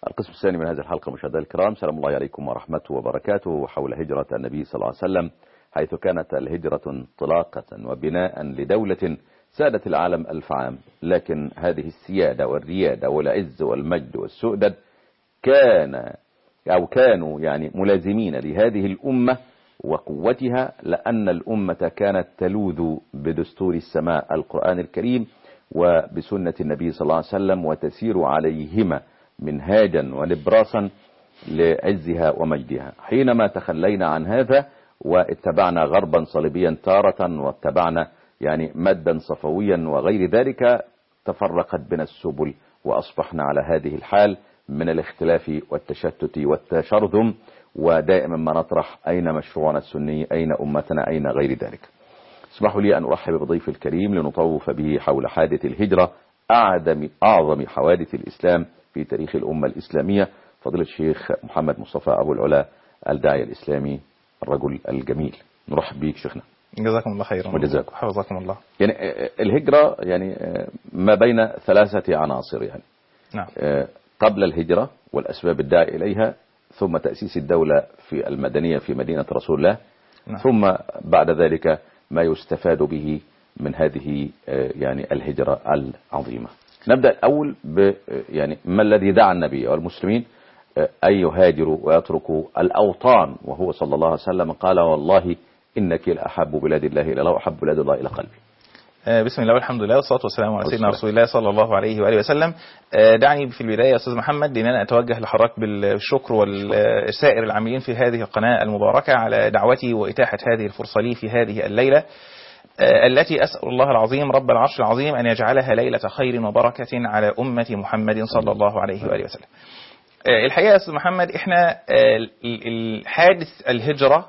القسم الثاني من هذه الحلقة مشاهدينا الكرام سلام الله عليكم ورحمته وبركاته حول هجرة النبي صلى الله عليه وسلم حيث كانت الهجرة انطلاقة وبناء لدولة سادت العالم ألف عام لكن هذه السيادة والريادة والعز والمجد والسؤدد كان أو كانوا يعني ملازمين لهذه الأمة وقوتها لأن الأمة كانت تلوذ بدستور السماء القرآن الكريم وبسنة النبي صلى الله عليه وسلم وتسير عليهما منهاجا ونبراسا لعزها ومجدها حينما تخلينا عن هذا واتبعنا غربا صليبيا تارة واتبعنا يعني مدا صفويا وغير ذلك تفرقت بنا السبل وأصبحنا على هذه الحال من الاختلاف والتشتت والتشرذم ودائما ما نطرح أين مشروعنا السني أين أمتنا أين غير ذلك اسمحوا لي أن أرحب بضيف الكريم لنطوف به حول حادث الهجرة أعظم, أعظم حوادث الإسلام في تاريخ الأمة الإسلامية فضيلة الشيخ محمد مصطفى أبو العلا الداعية الإسلامي الرجل الجميل نرحب بك شيخنا جزاكم الله خيرا وجزاكم حفظكم الله يعني الهجرة يعني ما بين ثلاثة عناصر يعني نعم قبل الهجرة والأسباب الداعية إليها ثم تأسيس الدولة في المدنية في مدينة رسول الله نعم. ثم بعد ذلك ما يستفاد به من هذه يعني الهجرة العظيمة نبدأ الأول ب يعني ما الذي دعا النبي والمسلمين أن يهاجروا ويتركوا الأوطان وهو صلى الله عليه وسلم قال والله إنك لأحب بلاد الله إلى الله وأحب بلاد الله إلى قلبي بسم الله والحمد لله والصلاة والسلام على سيدنا رسول الله صلى الله عليه وآله وسلم دعني في البداية يا أستاذ محمد لأن أنا أتوجه لحضرتك بالشكر والسائر العاملين في هذه القناة المباركة على دعوتي وإتاحة هذه الفرصة لي في هذه الليلة التي أسأل الله العظيم رب العرش العظيم أن يجعلها ليلة خير وبركة على أمة محمد صلى الله عليه وآله وسلم الحقيقة يا أستاذ محمد إحنا الحادث الهجرة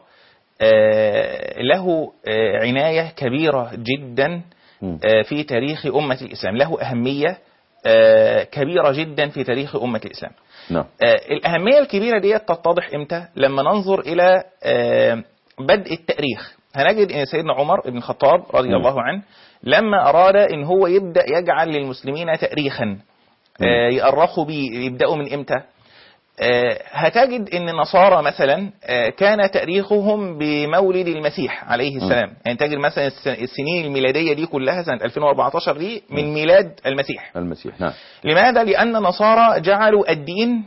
له عناية كبيرة جدا في تاريخ أمة الإسلام له أهمية كبيرة جدا في تاريخ أمة الإسلام نعم الأهمية الكبيرة دي تتضح إمتى لما ننظر إلى بدء التاريخ هنجد أن سيدنا عمر بن الخطاب رضي نعم. الله عنه لما أراد أن هو يبدأ يجعل للمسلمين تاريخا يأرخوا بيه يبدأوا من إمتى هتجد ان النصارى مثلا كان تاريخهم بمولد المسيح عليه السلام يعني تجد مثلا السنين الميلاديه دي كلها سنه 2014 دي من ميلاد المسيح المسيح نعم لماذا لان النصارى جعلوا الدين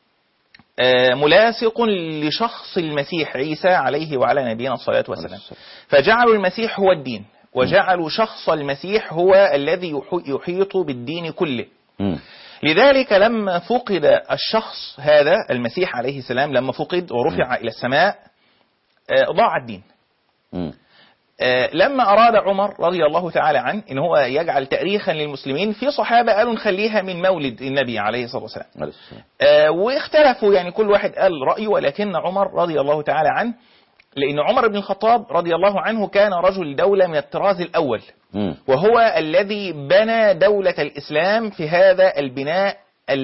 ملاصق لشخص المسيح عيسى عليه وعلى نبينا الصلاه والسلام فجعلوا المسيح هو الدين وجعلوا شخص المسيح هو الذي يحيط بالدين كله م. لذلك لما فقد الشخص هذا المسيح عليه السلام لما فقد ورفع إلى السماء ضاع الدين م. لما أراد عمر رضي الله تعالى عنه إن هو يجعل تاريخا للمسلمين في صحابة قالوا نخليها من مولد النبي عليه الصلاة والسلام عليه السلام. واختلفوا يعني كل واحد قال رأيه ولكن عمر رضي الله تعالى عنه لأن عمر بن الخطاب رضي الله عنه كان رجل دولة من الطراز الأول م. وهو الذي بنى دولة الإسلام في هذا البناء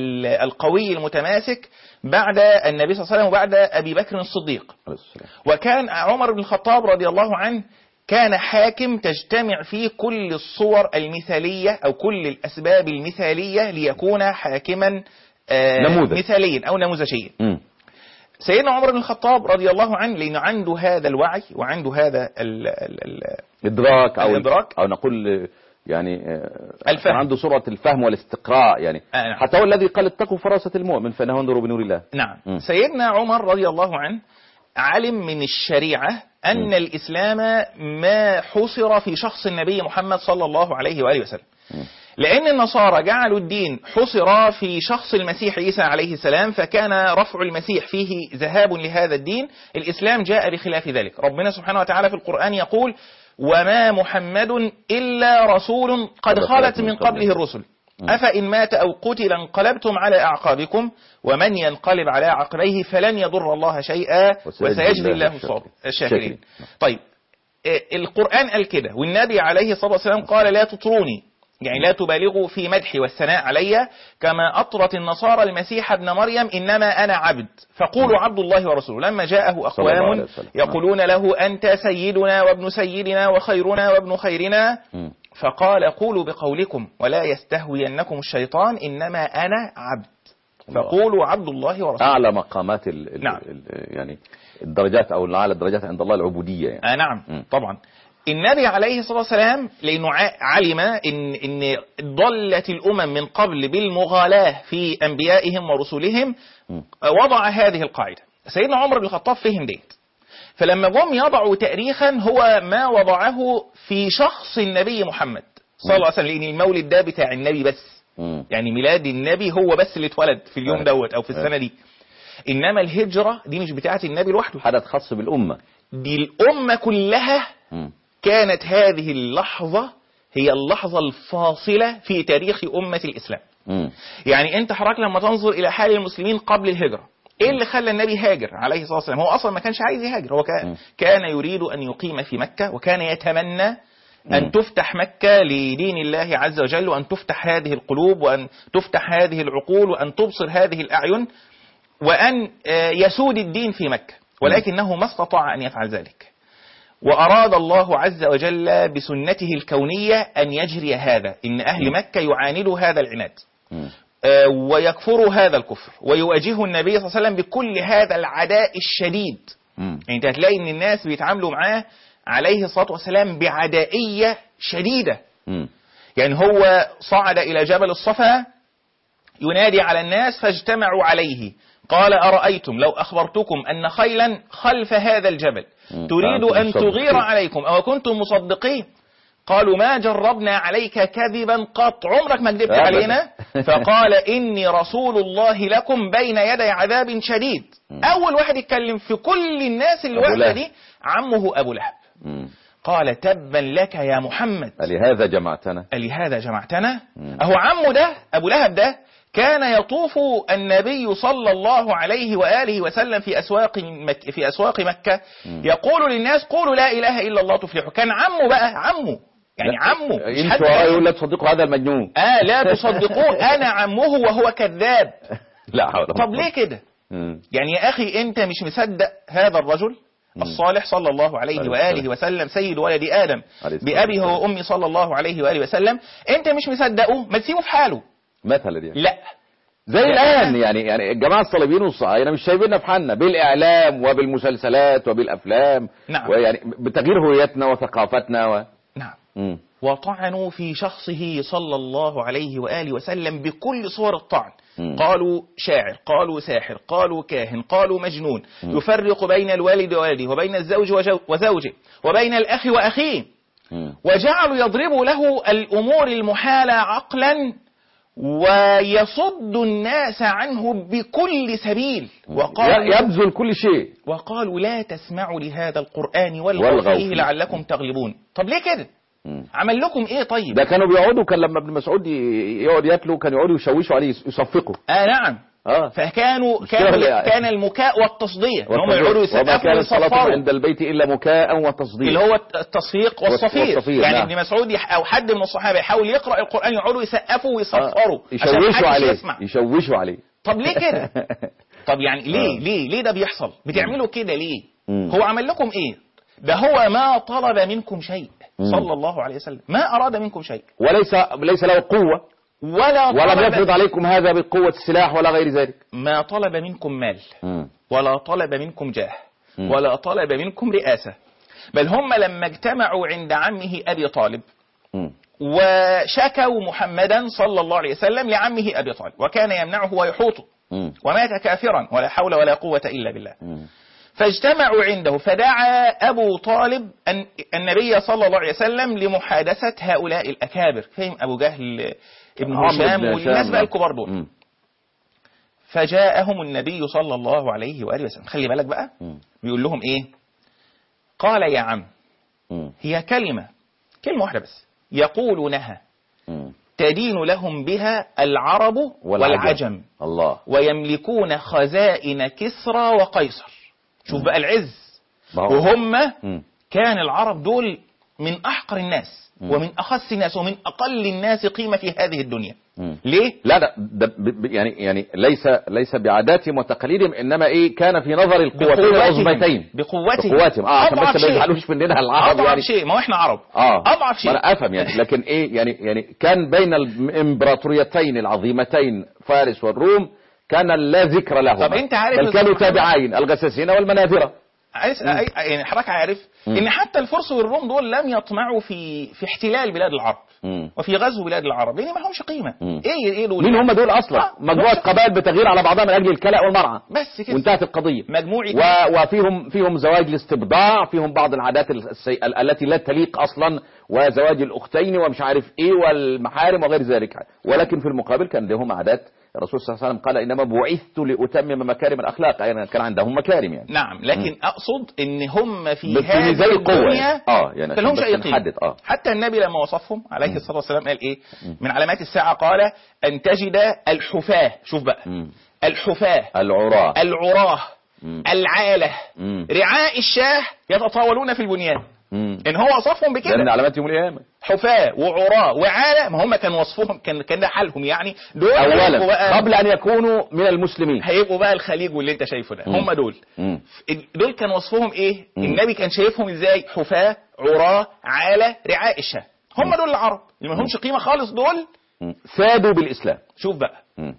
القوي المتماسك بعد النبي صلى الله عليه وسلم وبعد أبي بكر الصديق عليه السلام. وكان عمر بن الخطاب رضي الله عنه كان حاكم تجتمع فيه كل الصور المثالية أو كل الأسباب المثالية ليكون حاكما آه، نموذج. مثاليا أو نموذجيا م. سيدنا عمر بن الخطاب رضي الله عنه لأنه عنده هذا الوعي وعنده هذا ال ال ال إدراك أو الإدراك. أو نقول يعني آه، الفهم. كان عنده سرعة الفهم والاستقراء يعني آه، نعم. حتى هو الذي قال اتقوا فراسة المؤمن فإنه ينظر بنور الله نعم مم. سيدنا عمر رضي الله عنه علم من الشريعة أن مم. الإسلام ما حصر في شخص النبي محمد صلى الله عليه وآله وسلم مم. لأن النصارى جعلوا الدين حصر في شخص المسيح عيسى عليه السلام فكان رفع المسيح فيه ذهاب لهذا الدين الإسلام جاء بخلاف ذلك ربنا سبحانه وتعالى في القرآن يقول وما محمد إلا رسول قد خلت من قبله الرسل أفإن مات أو قتل انقلبتم على أعقابكم ومن ينقلب على عقبيه فلن يضر الله شيئا وسيجزي الله الصابر- الشاكرين طيب آه، القرآن قال كده والنبي عليه الصلاة والسلام قال لا تطروني يعني لا تبالغوا في مدحي والثناء علي كما أطرت النصارى المسيح ابن مريم إنما أنا عبد فقولوا عبد الله ورسوله لما جاءه الله أقوام عليه وسلم. يقولون له أنت سيدنا وابن سيدنا وخيرنا وابن خيرنا مم. فقال قولوا بقولكم ولا يستهوينكم الشيطان إنما أنا عبد الله. فقولوا عبد الله ورسوله اعلى مقامات ال ال نعم. ال يعني الدرجات او اعلى الدرجات عند الله العبوديه يعني آه نعم مم. طبعا النبي عليه الصلاة والسلام لأنه ع- علم إن, إن ضلت الأمم من قبل بالمغالاة في أنبيائهم ورسلهم مم. وضع هذه القاعدة سيدنا عمر بن الخطاب فهم ديت فلما جم يضعوا تاريخا هو ما وضعه في شخص النبي محمد صلى الله عليه وسلم لأن المولد ده بتاع النبي بس مم. يعني ميلاد النبي هو بس اللي اتولد في اليوم أيوة. دوت أو في السنة دي إنما الهجرة دي مش بتاعت النبي لوحده حدث خاص بالامه دي الأمة كلها مم. كانت هذه اللحظة هي اللحظة الفاصلة في تاريخ أمة الإسلام مم. يعني أنت حضرتك لما تنظر إلى حال المسلمين قبل الهجرة إيه اللي خلى النبي هاجر عليه الصلاة والسلام هو أصلا ما كانش عايز يهاجر هو كان, مم. كان يريد أن يقيم في مكة وكان يتمنى مم. أن تفتح مكة لدين الله عز وجل وأن تفتح هذه القلوب وأن تفتح هذه العقول وأن تبصر هذه الأعين وأن آه، يسود الدين في مكة ولكنه ما استطاع أن يفعل ذلك وأراد الله عز وجل بسنته الكونية أن يجري هذا إن أهل مكة يعاندوا هذا العناد مم. آه، ويكفروا هذا الكفر ويواجهوا النبي صلى الله عليه وسلم بكل هذا العداء الشديد مم. يعني انت هتلاقي ان الناس بيتعاملوا معاه عليه الصلاة والسلام بعدائية شديدة مم. يعني هو صعد إلى جبل الصفا ينادي على الناس فاجتمعوا عليه قال أرأيتم لو أخبرتكم أن خيلا خلف هذا الجبل مم. تريد فأنتم أن مصدقين. تغير عليكم أو كنتم مصدقين قالوا ما جربنا عليك كذبا قط عمرك ما كذبت أبداً. علينا فقال إني رسول الله لكم بين يدي عذاب شديد مم. أول واحد يتكلم في كل الناس اللي أبو واقفة لهب. دي عمه أبو لهب مم. قال تبا لك يا محمد لهذا جمعتنا ألهذا جمعتنا مم. أهو عمه ده أبو لهب ده كان يطوف النبي صلى الله عليه وآله وسلم في أسواق مك في أسواق مكة مم. يقول للناس قولوا لا إله إلا الله تفلحوا كان عمه بقى عمه يعني لا، عمه مش حد انتوا وراه تاني. يقول لا تصدقوا هذا المجنون آه لا تصدقون أنا عمه وهو كذاب لا حول ولا طب قوة. ليه كده مم. يعني يا أخي أنت مش مصدق هذا الرجل مم. الصالح صلى الله عليه عليه وآله السلام. وسلم سيد ولد آدم عليه الصلاة بأبي والسلام. وأمي صلى الله عليه وآله وسلم أنت مش مصدقه ما تسيبه في حاله مثلا يعني لا زي الان يعني يعني الجماعه الصليبيين والصهاينه مش سايبيننا في حالنا بالاعلام وبالمسلسلات وبالافلام نعم. ويعني بتغيير هويتنا وثقافتنا و... نعم مم. وطعنوا في شخصه صلى الله عليه وآله وسلم بكل صور الطعن مم. قالوا شاعر قالوا ساحر قالوا كاهن قالوا مجنون مم. يفرق بين الوالد ووالده وبين الزوج وجو- وزوجه وبين الأخ وأخيه مم. وجعلوا يضربوا له الأمور المحالة عقلا ويصد الناس عنه بكل سبيل ي- وقالوا, يبذل كل شيء وقالوا لا تسمعوا لهذا القرآن والغوا والغوا فيه فيه. لعلكم تغلبون طب ليه كده مم. عمل لكم ايه طيب ده كانوا بيقعدوا كان لما ابن مسعود ي- يقعد يتلو كانوا يقعدوا يشوشوا عليه يص- يصفقوا آه نعم اه فكانوا مش كان كده ولا- كان المكاء والتصدية ان هم والتصديق. يقعدوا وما يسقفوا كان الصلاة ويصفروا عند البيت الا مكاء وتصديق اللي هو التصفيق والصفير, والصفير، يعني نعم. ابن مسعود يح- او حد من الصحابه يحاول يقرا القران يقعدوا يسقفوا ويصفروا آه. عشان يشوشوا محدش عليه يسمع يشوشوا عليه طب ليه كده طب يعني ليه آه. ليه ليه ده بيحصل بتعملوا كده ليه مم. هو عمل لكم ايه ده هو ما طلب منكم شيء مم. صلى الله عليه وسلم ما اراد منكم شيء وليس ليس له قوة ولا ولم طلب يفرض عليكم هذا بقوة السلاح ولا غير ذلك ما طلب منكم مال مم. ولا طلب منكم جاه مم. ولا طلب منكم رئاسة بل هم لما اجتمعوا عند عمه أبي طالب مم. وشكوا محمدا صلى الله عليه وسلم لعمه أبي طالب وكان يمنعه ويحوطه مم. ومات كافرا ولا حول ولا قوة إلا بالله مم. فاجتمعوا عنده فدعا أبو طالب أن- النبي صلى الله عليه وسلم لمحادثة هؤلاء الأكابر فهم أبو جهل ابن عمرو هشام بن والناس هشام. بقى الكبار دول مم. فجاءهم النبي صلى الله عليه وآله وسلم خلي بالك بقى مم. بيقول لهم إيه قال يا عم مم. هي كلمة كلمة واحدة بس يقولونها مم. تدين لهم بها العرب والعجم الله ويملكون خزائن كسرى وقيصر شوف بقى العز ما هو- وهم مم. كان العرب دول من أحقر الناس مم. ومن أخس الناس ومن أقل الناس قيمة في هذه الدنيا مم. ليه؟ لا ده, ده ب- ب- يعني يعني ليس ليس بعاداتهم وتقاليدهم انما ايه كان في نظر القوتين العظمتين بقوتهم بقوتهم اه عشان أضعف بس ما شيء. يزعلوش مننا العرب أضعف يعني شيء ما هو إحنا عرب اه أضعف شيء ما انا افهم يعني لكن ايه يعني يعني كان بين الامبراطوريتين العظيمتين فارس والروم كان لا ذكر لهما طب أنت عارف بل يا كانوا أستاذ محمد؟ تابعين الغساسين والمناذرة عايز أي- يعني حضرتك عارف مم. ان حتى الفرس والروم دول لم يطمعوا في في احتلال بلاد العرب مم. وفي غزو بلاد العرب لان ما همش قيمه مم. ايه ايه دول مين هم دول اصلا آه، مجموعة مش- قبائل بتغير على بعضها من اجل الكلاء والمرعى بس كده وانتهت القضية مجموعه و... وفيهم فيهم زواج الاستبضاع فيهم بعض العادات السي... ال- التي لا تليق اصلا وزواج الاختين ومش عارف ايه والمحارم وغير ذلك ولكن في المقابل كان لهم عادات الرسول صلى الله عليه وسلم قال انما بعثت لاتمم مكارم الاخلاق يعني كان عندهم مكارم يعني نعم لكن اقصد ان هم في بس هذه زي القوة الدنيا يعني. اه يعني ما لهمش عشان اي بس قيمه نحدد اه حتى النبي لما وصفهم عليه الصلاه والسلام قال ايه من علامات الساعه قال ان تجد الحفاه شوف بقى مم. الحفاه العراة العراه مم. العاله مم. رعاء الشاه يتطاولون في البنيان مم. ان هو وصفهم ده من بكده علامات يوم القيامة حفاة وعراة وعالة ما هم كان وصفهم كان كان ده حالهم يعني دول هيبقوا اولا بقى قبل ان يكونوا من المسلمين هيبقوا بقى الخليج واللي انت شايفه ده مم. هم دول مم. دول كان وصفهم ايه مم. النبي كان شايفهم ازاي حفاة عراة عالة رعاء الشاه هم دول العرب اللي ما لهمش قيمة خالص دول مم. فادوا بالاسلام شوف بقى مم.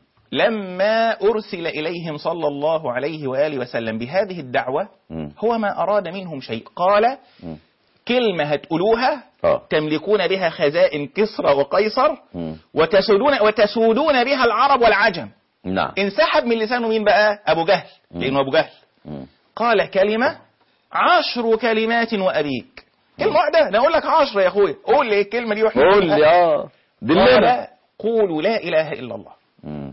لما أرسل إليهم صلى الله عليه وآله وسلم بهذه الدعوة مم. هو ما أراد منهم شيء قال مم. كلمة هتقولوها اه تملكون بها خزائن كسرى وقيصر مم. وتسودون وتسودون بها العرب والعجم نعم انسحب من لسانه مين بقى ابو جهل لانه ابو جهل مم. قال كلمة عشر كلمات وأبيك كلمة واحدة أنا أقول لك عشرة يا أخويا قول لي الكلمة دي واحنا قول لي اه دلنا قال قولوا لا إله إلا الله مم.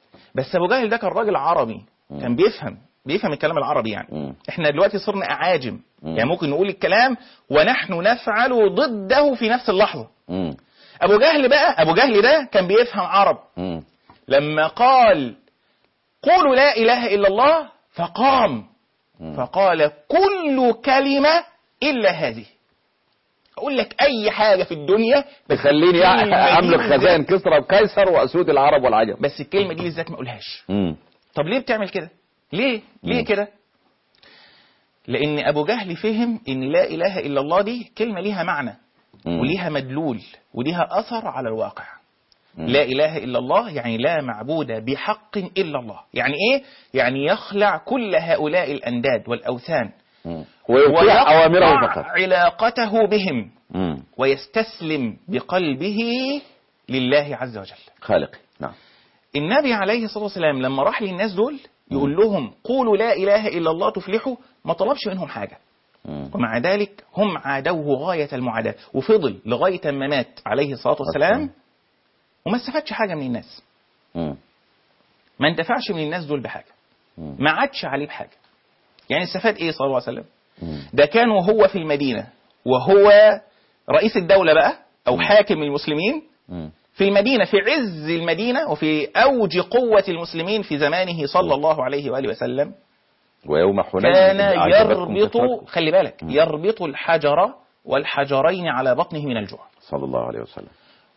بس أبو جهل ده كان راجل عربي كان بيفهم بيفهم الكلام العربي يعني مم. احنا دلوقتي صرنا أعاجم مم. يعني ممكن نقول الكلام ونحن نفعل ضده في نفس اللحظة مم. أبو جهل بقى أبو جهل ده كان بيفهم عرب مم. لما قال قولوا لا إله إلا الله فقام مم. فقال كل كلمة إلا هذه أقول لك أي حاجة في الدنيا بس تخليني الكلمة دي املك بالذات- خزائن كسرى وقيصر واسود العرب والعجم بس الكلمة دي بالذات ما أقولهاش مم. طب ليه بتعمل كده ليه ليه مم. كده لأن أبو جهل فهم إن لا إله إلا الله دي كلمة ليها معنى مم. وليها مدلول وليها أثر على الواقع مم. لا إله إلا الله يعني لا معبود بحق إلا الله يعني إيه؟ يعني يخلع كل هؤلاء الأنداد والأوثان مم. ويطيع اوامره ويقطع فقط علاقته بهم مم. ويستسلم بقلبه لله عز وجل خالقي نعم النبي عليه الصلاة والسلام لما راح للناس دول يقول لهم قولوا لا إله إلا الله تفلحوا ما طلبش منهم حاجة مم. ومع ذلك هم عادوه غاية المعاداة وفضل لغاية ما مات عليه الصلاة والسلام وما استفادش حاجة من الناس مم. ما انتفعش من الناس دول بحاجة مم. ما عادش عليه بحاجة يعني استفاد ايه صلى الله عليه وسلم مم. ده كان وهو في المدينة وهو رئيس الدولة بقى أو حاكم المسلمين مم. في المدينة في عز المدينة وفي أوج قوة المسلمين في زمانه صلى الله عليه وآله وسلم ويوم حنين كان إذ أعجبتكم يربط كثرتكم. خلي بالك مم. يربط الحجر والحجرين على بطنه من الجوع صلى الله عليه وسلم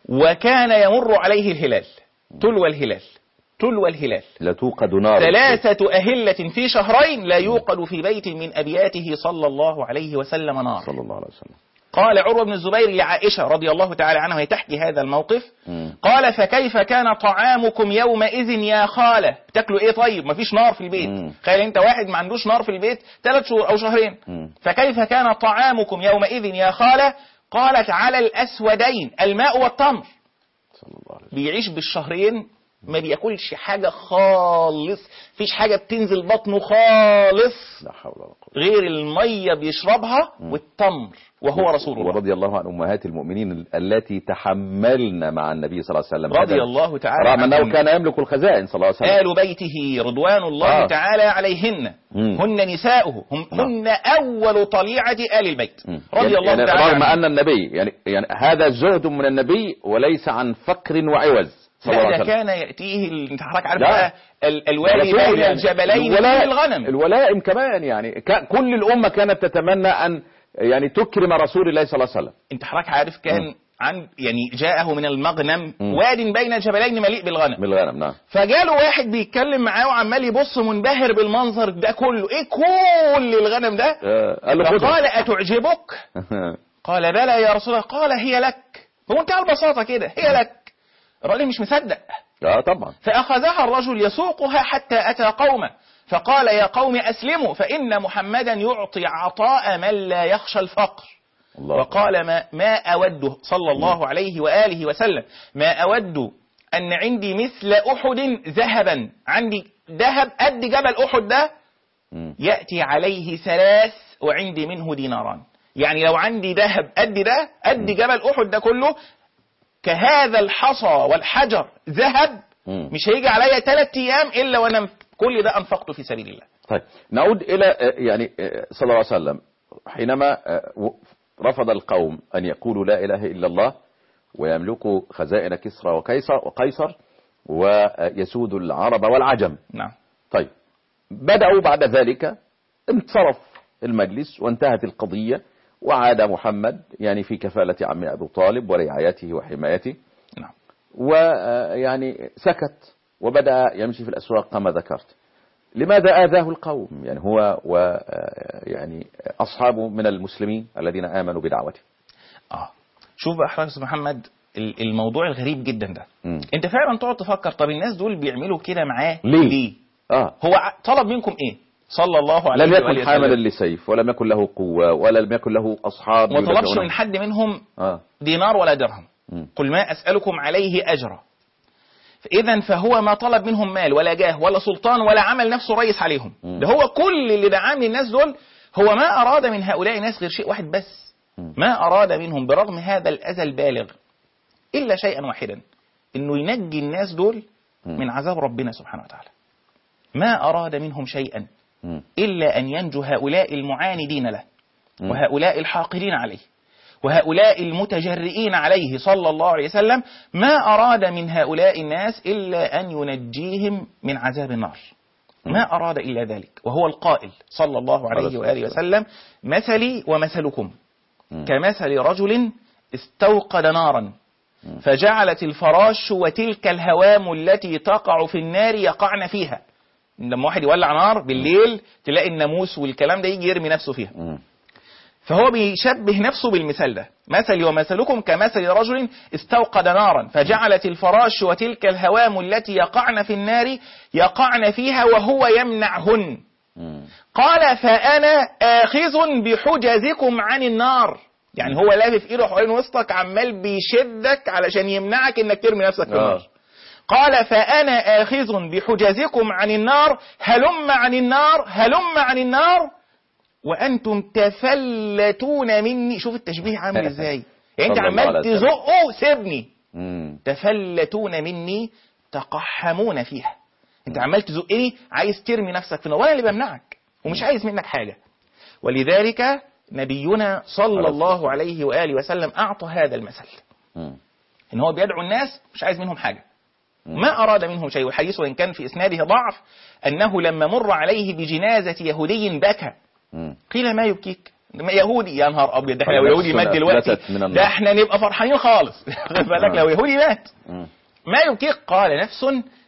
وكان يمر عليه الهلال تلو الهلال تلو الهلال لا توقد نار ثلاثة أهلة في شهرين لا يوقد في بيت من أبياته صلى الله عليه وسلم نار صلى الله عليه وسلم قال عروة بن الزبير لعائشة رضي الله تعالى عنها وهي تحكي هذا الموقف مم. قال فكيف كان طعامكم يومئذ يا خالة بتاكلوا ايه طيب مفيش نار في البيت مم. تخيل انت واحد ما عندوش نار في البيت ثلاث شهور او شهرين مم. فكيف كان طعامكم يومئذ يا خالة قالت على الأسودين الماء والتمر صلى الله عليه وسلم بيعيش بالشهرين ما بياكلش حاجة خالص فيش حاجة بتنزل بطنه خالص لا حول ولا قوة غير المية بيشربها والتمر وهو رسول الله ورضي الله عن امهات المؤمنين التي تحملن مع النبي صلى الله عليه وسلم رضي هذا- الله تعالى رغم انه عنهم. كان يملك الخزائن صلى الله عليه وسلم آل بيته رضوان الله آه. تعالى عليهن مم. هن نساؤه هم نعم. هن أول طليعة آل البيت مم. رضي يعني الله يعني تعالى رغم عنهم. ان النبي يعني يعني هذا زهد من النبي وليس عن فقر وعوز صلى الله لا عليه ده وسلم كان يأتيه ال- انت حضرتك عارف لا. بقى ال- الوالي الرسول بين يعني الجبلين الولاء- من الغنم الولائم كمان يعني ك- كل الامه كانت تتمنى ان يعني تكرم رسول الله صلى الله عليه وسلم انت حضرتك عارف كان مم. عن يعني جاءه من المغنم مم. واد بين الجبلين مليء بالغنم من الغنم نعم فجاله واحد بيتكلم معاه وعمال يبص منبهر بالمنظر ده كله ايه كل الغنم ده آه، قال له خدها. فقال أتعجبك قال بلى يا رسول الله قال هي لك بمنتهى البساطة كده هي لك الراجل مش مصدق اه طبعا فأخذها الرجل يسوقها حتى أتى قومه فقال يا قوم أسلموا فإن محمدا يعطي عطاء من لا يخشى الفقر الله وقال ما, ما أود صلى الله عليه وآله وسلم ما أود أن عندي مثل أحد ذهبا عندي ذهب قد جبل أحد ده مم. يأتي عليه ثلاث وعندي منه ديناران يعني لو عندي ذهب قد ده قد جبل أحد ده كله كهذا الحصى والحجر ذهب مم. مش هيجي عليا ثلاث أيام إلا وأنا كل ده أنفقته في سبيل الله طيب نعود إلى آه، يعني آه، صلى الله عليه وسلم حينما آه، و- رفض القوم أن يقولوا لا إله إلا الله ويملكوا خزائن كسرى وقيصر وقيصر ويسودوا العرب والعجم نعم طيب بدأوا بعد ذلك انصرف المجلس وانتهت القضية وعاد محمد يعني في كفالة عم أبو طالب ورعايته وحمايته نعم ويعني سكت وبدأ يمشي في الأسواق كما ذكرت لماذا آذاه القوم يعني هو ويعني أصحابه من المسلمين الذين آمنوا بدعوته اه شوف بقى حضرتك يا أستاذ محمد ال- الموضوع الغريب جدا ده مم. انت فعلا تقعد تفكر طب الناس دول بيعملوا كده معاه ليه؟ ليه آه هو ع- طلب منكم ايه صلى الله عليه لم وآله يكن حاملا وسلم لسيف ولم يكن له قوة ولم يكن له أصحاب وما طلبش يدافعون من حد منهم آه دينار ولا درهم مم. قل ما أسألكم عليه أجرا إذا فهو ما طلب منهم مال ولا جاه ولا سلطان ولا عمل نفسه رئيس عليهم مم. ده هو كل اللي دعاه من الناس دول هو ما أراد من هؤلاء الناس غير شيء واحد بس مم. ما أراد منهم برغم هذا الأذى البالغ إلا شيئا واحدا إنه ينجي الناس دول مم. من عذاب ربنا سبحانه وتعالى ما أراد منهم شيئا مم. إلا أن ينجو هؤلاء المعاندين له مم. وهؤلاء الحاقدين عليه وهؤلاء المتجرئين عليه صلى الله عليه وسلم ما أراد من هؤلاء الناس إلا أن ينجيهم من عذاب النار ما أراد إلا ذلك وهو القائل صلى الله عليه عليه وآله الصلاة وسلم مثلي ومثلكم مم. كمثل رجل استوقد نارا فجعلت الفراش وتلك الهوام التي تقع في النار يقعن فيها لما واحد يولع نار بالليل تلاقي الناموس والكلام ده يجي يرمي نفسه فيها مم. فهو بيشبه نفسه بالمثال ده مثلي ومثلكم كمثل رجل استوقد نارا فجعلت الفراش وتلك الهوام التي يقعن في النار يقعن فيها وهو يمنعهن مم. قال فأنا آخذ بحجزكم عن النار يعني هو لافف ايده حوالين وسطك عمال بيشدك علشان يمنعك انك ترمي نفسك في آه. النار قال فأنا آخذ بحجزكم عن النار هلم عن النار هلم عن النار وأنتم تفلتون مني شوف التشبيه عامل ازاي يعني انت صلى الله عليه عمال وسلم. تزقه سيبني مم. تفلتون مني تقحمون فيها انت عمال تزقني عايز ترمي نفسك في النار وانا اللي بمنعك ومش عايز منك حاجه ولذلك نبينا صلى عليه الله عليه واله وسلم اعطى هذا المثل مم. ان هو بيدعو الناس مش عايز منهم حاجه ما اراد منهم شيء والحديث وان كان في اسناده ضعف انه لما مر عليه بجنازه يهودي بكى مم. قيل ما يبكيك ما يهودي يا نهار ابيض ده احنا لو طيب، يهودي مات نفسنا دلوقتي أفلتت من النار. ده احنا نبقى فرحانين خالص خد بالك آه. لو يهودي مات مم. ما يبكيك قال نفس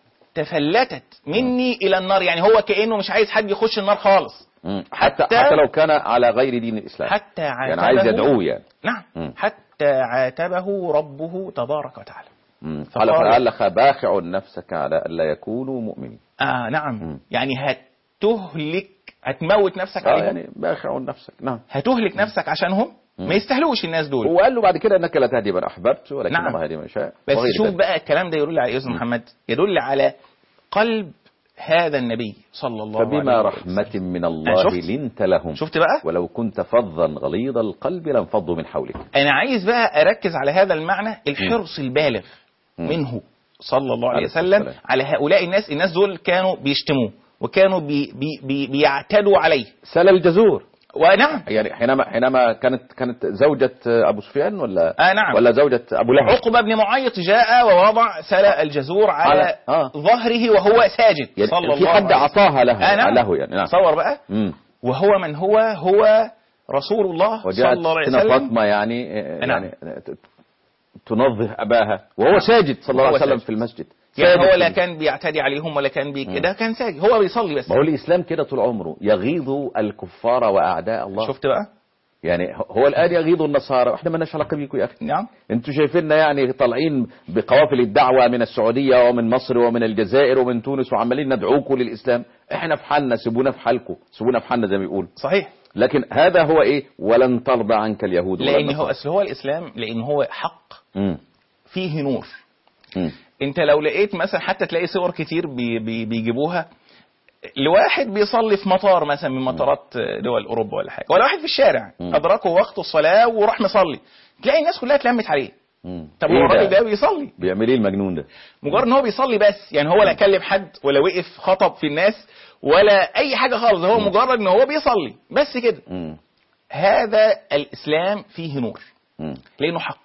تفلتت مني الى النار يعني هو كانه مش عايز حد يخش النار خالص مم. حتى حتى- حتى لو كان على غير دين الإسلام حتى عاتبه يعني عايز يدعوه يعني نعم مم. حتى عاتبه ربه تبارك وتعالى مم. فقال- قال فلعلك باخع نفسك على ألا يكونوا مؤمنين اه نعم مم. يعني هتهلك هتموت نفسك آه عليهم يعني باخع نفسك نعم هتهلك نفسك عشانهم ما يستاهلوش الناس دول وقال له بعد كده انك لا تهدي من احببت ولكن نعم. الله يهدي من شاء بس وغير شوف ذلك. بقى الكلام ده يدل على ايه يا أستاذ محمد يدل على قلب هذا النبي صلى الله عليه فبما وسلم رحمة من الله شفت؟ لنت لهم شفت بقى ولو كنت فظا غليظ القلب لانفضوا من حولك انا عايز بقى اركز على هذا المعنى الحرص البالغ مم. منه صلى الله عليه عليه الصلاة وسلم والسلام. على هؤلاء الناس الناس دول كانوا بيشتموه وكانوا بي بي بي بيعتدوا عليه سل الجزور ونعم يعني حينما حينما كانت كانت زوجة ابو سفيان ولا آه نعم. ولا زوجة ابو لهب عقبة بن معيط جاء ووضع سلا الجزور على على- آه. ظهره وهو ساجد يعني صلى في الله حد عليه وسلم. اعطاها له آه نعم. له يعني نعم تصور بقى مم. وهو من هو هو رسول الله صلى وجاءت الله عليه ستنا وسلم فاطمة يعني آه، نعم. يعني ت- تنظف اباها وهو ساجد صلى الله وهو عليه وسلم ساجد. في المسجد يعني ساجد هو في لا المسجد. كان بيعتدي عليهم ولا كان بي ده كان ساجد هو بيصلي بس ما هو الاسلام كده طول عمره يغيظ الكفار واعداء الله شفت بقى يعني هو الان يغيظ النصارى واحنا ما لناش علاقه بيكم يا اخي نعم انتوا شايفيننا يعني طالعين بقوافل الدعوه من السعوديه ومن مصر ومن الجزائر ومن تونس وعمالين ندعوكم للاسلام احنا في حالنا سيبونا في حالكم سيبونا في حالنا زي ما بيقول صحيح لكن هذا هو ايه ولن ترضى عنك اليهود ولا لان هو النصارى. اصل هو الاسلام لان هو حق مم. فيه نور مم. انت لو لقيت مثلا حتى تلاقي صور كتير بي بي بيجيبوها لواحد بيصلي في مطار مثلا من مطارات دول اوروبا ولا حاجه ولا واحد في الشارع مم. ادركه وقت الصلاه وراح مصلي تلاقي الناس كلها اتلمت عليه مم. طب إيه هو الراجل ده؟ ده بيصلي بيعمل ايه المجنون ده مجرد ان هو بيصلي بس يعني هو لا كلم حد ولا وقف خطب في الناس ولا اي حاجه خالص هو مجرد ان هو بيصلي بس كده مم. هذا الاسلام فيه نور مم. لانه حق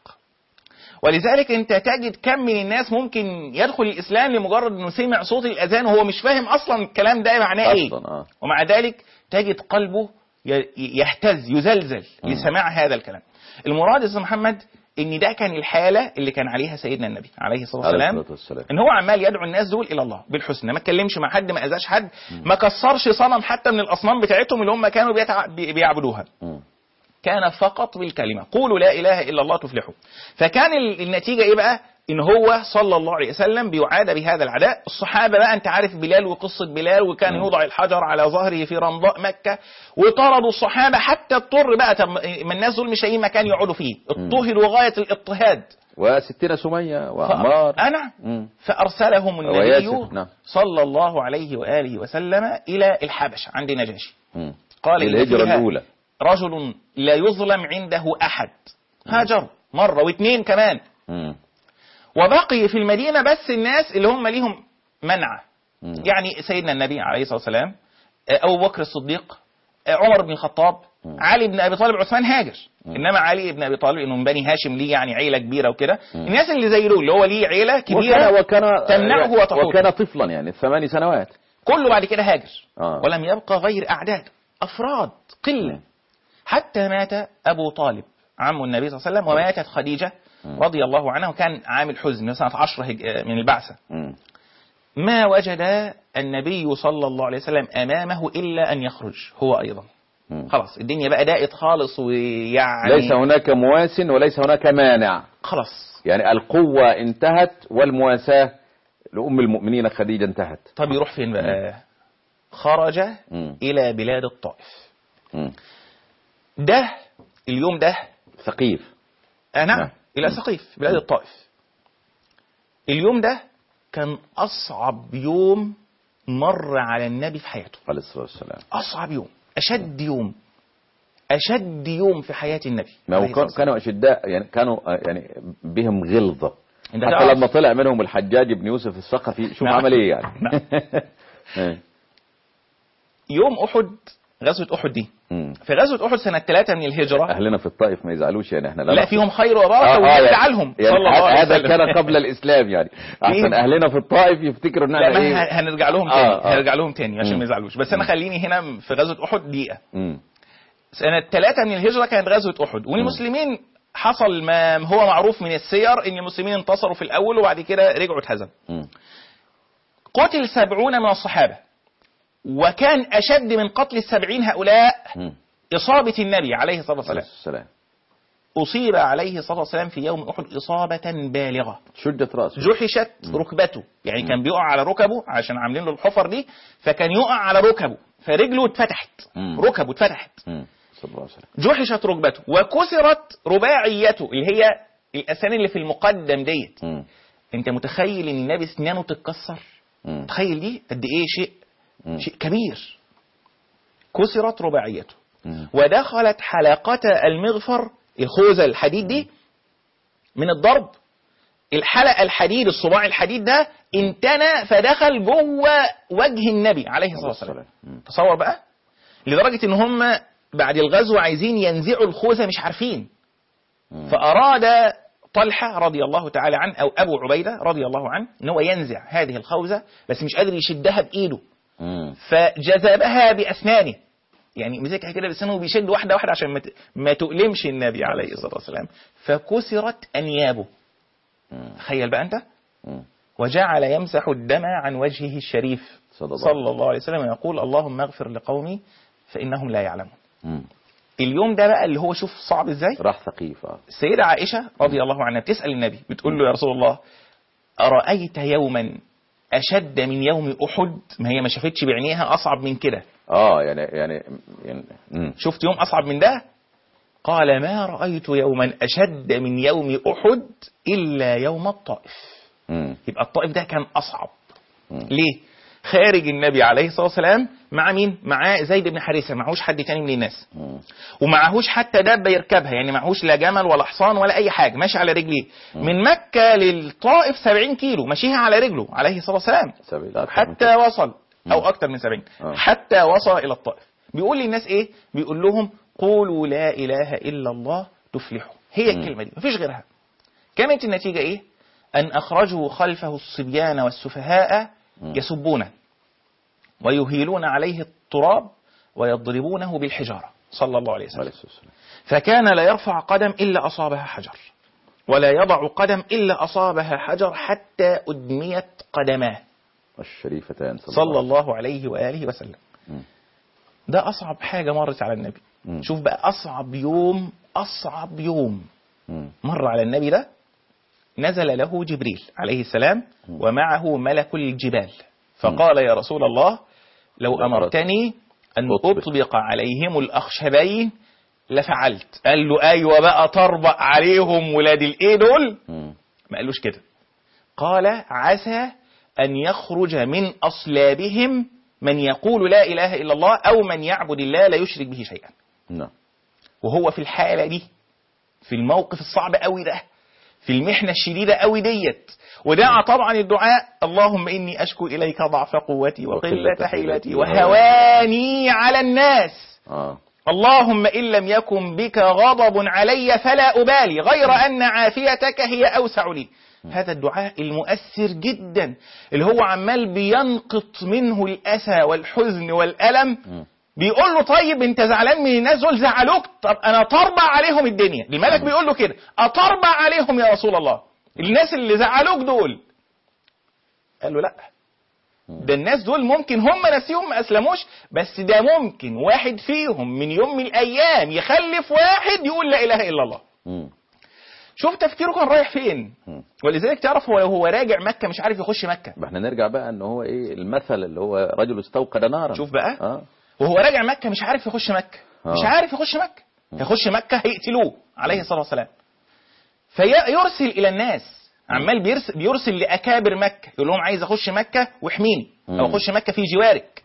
ولذلك انت تجد كم من الناس ممكن يدخل الاسلام لمجرد انه سمع صوت الاذان وهو مش فاهم اصلا الكلام ده معناه ايه اصلا اه ومع ذلك تجد قلبه ي- يهتز يزلزل مم. لسماع هذا الكلام المراد يا أستاذ محمد ان ده كان الحاله اللي كان عليها سيدنا النبي عليه الصلاه عليه والسلام الصلاه والسلام ان هو عمال يدعو الناس دول الى الله بالحسنى ما اتكلمش مع حد ما اذاش حد ما كسرش صنم حتى من الاصنام بتاعتهم اللي هم كانوا بيتع... بي- بيعبدوها مم. كان فقط بالكلمة قولوا لا إله إلا الله تفلحوا فكان ال- النتيجة إيه بقى إن هو صلى الله عليه وسلم بيعاد بهذا العداء الصحابة بقى أنت عارف بلال وقصة بلال وكان مم. يوضع الحجر على ظهره في رمضاء مكة وطردوا الصحابة حتى اضطر بقى طب ما الناس دول مش لاقيين مكان يقعدوا فيه اضطهدوا غاية الاضطهاد وستين سمية وعمار أنا مم. فأرسلهم النبي وياسر، نعم. صلى الله عليه وآله وسلم إلى الحبشة عند نجاشي مم. قال إن الهجرة فيها الأولى رجل لا يظلم عنده أحد هاجر مرة واثنين كمان مم. وبقي في المدينة بس الناس اللي هم ليهم منع مم. يعني سيدنا النبي عليه الصلاة والسلام آه، أبو بكر الصديق آه، عمر بن الخطاب مم. علي بن أبي طالب عثمان هاجر مم. إنما علي بن أبي طالب إنه من بني هاشم ليه يعني عيلة كبيرة وكده مم. الناس اللي زي دول اللي هو ليه عيلة وكان كبيرة وكان تمنعه وتحوطه. وكان طفلا يعني ثماني سنوات كله بعد كده هاجر آه. ولم يبقى غير أعداد أفراد قلة مم. حتى مات أبو طالب عم النبي صلى الله عليه وسلم وماتت خديجة مم. رضي الله عنها وكان عام الحزن سنة عشرة هج- من البعثة مم. ما وجد النبي صلى الله عليه وسلم أمامه إلا أن يخرج هو أيضا مم. خلاص الدنيا بقى ضاقت خالص ويعني ليس هناك مواسٍ وليس هناك مانع خلاص يعني القوة انتهت والمواساة لأم المؤمنين خديجة انتهت طب يروح فين بقى خرج مم. إلى بلاد الطائف مم. ده اليوم ده ثقيف آه نعم نعم. إلى سقيف بلاد الطائف اليوم ده كان أصعب يوم مر على النبي في حياته عليه الصلاة والسلام أصعب يوم أشد يوم أشد يوم في حياة النبي ما عليه هو الصلاة كان- كانوا أشداء يعني كانوا آه، يعني بهم غلظة أنت حتى تعرف- لما طلع منهم الحجاج بن يوسف الثقفي شوف نعم. عمل ايه يعني نعم. إيه. يوم أحد غزوة أحد دي مم. في غزوة أحد سنة ثلاثة من الهجرة أهلنا في الطائف ما يزعلوش يعني احنا لا نعرف. فيهم خير وبركة آه، آه، ويجعلهم يعني صلى الله عليه هذا وسلم كان قبل الإسلام يعني أحسن فيهم- أهلنا في الطائف يفتكروا إن لا احنا ما إيه ه- هنرجع لهم تاني آه، آه. هنرجع لهم تاني عشان مم. ما يزعلوش بس انا خليني هنا في غزوه احد دقيقه مم. سنه ثلاثة من الهجره كانت غزوه احد والمسلمين حصل ما هو معروف من السير ان المسلمين انتصروا في الاول وبعد كده رجعوا اتهزموا مم. قتل سبعون من الصحابه وكان اشد من قتل السبعين هؤلاء مم. اصابه النبي عليه الصلاه عليه والسلام السلام اصيب عليه الصلاه والسلام في يوم احد اصابه بالغه شجت راسه جحشت ركبته يعني كان بيقع على ركبه عشان عاملين له الحفر دي فكان يقع على ركبه فرجله اتفتحت مم. ركبه اتفتحت مم. صلى الله عليه وسلم جحشت ركبته وكسرت رباعيته اللي هي الاسنان اللي في المقدم ديت مم. انت متخيل ان النبي اسنانه تتكسر مم. متخيل دي قد ايه شيء مم. شيء كبير كسرت رباعيته مم. ودخلت حلقة المغفر الخوذة الحديد دي من الضرب الحلقة الحديد الصباع الحديد ده انتنى فدخل جوه وجه النبي عليه الصلاة والسلام مم. تصور بقى لدرجة ان هم بعد الغزو عايزين ينزعوا الخوذة مش عارفين مم. فأراد طلحة رضي الله تعالى عنه أو أبو عبيدة رضي الله عنه ان هو ينزع هذه الخوذة بس مش قادر يشدها بإيده مم. فجذبها بأسنانه يعني مسكها كده بسنانه وبيشد واحدة واحدة عشان ما ت- ما تؤلمش النبي عليه الصلاة والسلام فكسرت أنيابه مم. تخيل بقى أنت مم. وجعل يمسح الدم عن وجهه الشريف صلى الله صلى الله عليه وسلم ويقول اللهم اغفر لقومي فإنهم لا يعلمون مم. اليوم ده بقى اللي هو شوف صعب ازاي راح ثقيف آه. السيدة عائشة رضي الله عنها بتسأل النبي بتقول له يا رسول الله أرأيت يوما أشد من يوم أحد ما هي ما شافتش بعينيها أصعب من كده اه يعني يعني, يعني مم. شفت يوم أصعب من ده قال ما رأيت يوما أشد من يوم أحد إلا يوم الطائف مم. يبقى الطائف ده كان أصعب مم. ليه خارج النبي عليه الصلاة والسلام مع مين معاه زيد بن حارثة معهوش حد تاني من الناس مم. ومعهوش حتى دابة يركبها يعني معهوش لا جمل ولا حصان ولا أي حاجة ماشي على رجليه من مكة للطائف 70 كيلو ماشيها على رجله عليه الصلاة والسلام سبيل أكثر من حتى وصل أو مم. أكتر من 70 آه. حتى وصل إلى الطائف بيقول للناس إيه بيقول لهم قولوا لا إله إلا الله تفلحوا هي مم. الكلمة دي مفيش غيرها كانت النتيجة إيه أن أخرجوا خلفه الصبيان والسفهاء مم. يسبونه ويهيلون عليه التراب ويضربونه بالحجارة صلى الله عليه وسلم عليه الصلاة والسلام. فكان لا يرفع قدم إلا أصابها حجر ولا يضع قدم إلا أصابها حجر حتى أدميت قدماه الشريفتان صلى الله عليه وآله وسلم مم. ده أصعب حاجة مرت على النبي مم. شوف بقى أصعب يوم أصعب يوم مم. مر على النبي ده نزل له جبريل عليه السلام ومعه ملك الجبال فقال يا رسول الله لو أمرتني أن أطبق. أطبق عليهم الأخشبين لفعلت قال له أيوة بقى طربق عليهم ولاد الإيه دول مم. ما قالوش كده قال عسى أن يخرج من أصلابهم من يقول لا إله إلا الله أو من يعبد الله لا يشرك به شيئا نعم وهو في الحالة دي في الموقف الصعب قوي ده في المحنة الشديدة قوي ديت ودعا طبعا الدعاء اللهم إني أشكو إليك ضعف قوتي وقلة وقلة حيلتي حيلتي وهواني على الناس اه اللهم إن لم يكن بك غضب علي فلا أبالي غير أن عافيتك هي أوسع لي هذا الدعاء المؤثر جدا اللي هو عمال بينقط منه الأسى والحزن والألم مم. بيقول له طيب انت زعلان من الناس دول زعلوك طب انا طربع عليهم الدنيا الملك بيقول له كده اطربع عليهم يا رسول الله الناس اللي زعلوك دول قال له لا ده الناس دول ممكن هم نفسهم ما اسلموش بس ده ممكن واحد فيهم من يوم من الايام يخلف واحد يقول لا اله الا الله مم. شوف تفكيره كان رايح فين مم. ولذلك تعرف هو لو هو راجع مكه مش عارف يخش مكه يبقى احنا نرجع بقى ان هو ايه المثل اللي هو رجل استوقد نارا شوف بقى اه وهو راجع مكة مش عارف يخش مكة مش آه. عارف يخش مكة يخش مكة هيقتلوه عليه الصلاة والسلام فيرسل إلى الناس عمال بيرسل, بيرسل لأكابر مكة يقول لهم عايز أخش مكة واحميني أو مم. أخش مكة في جوارك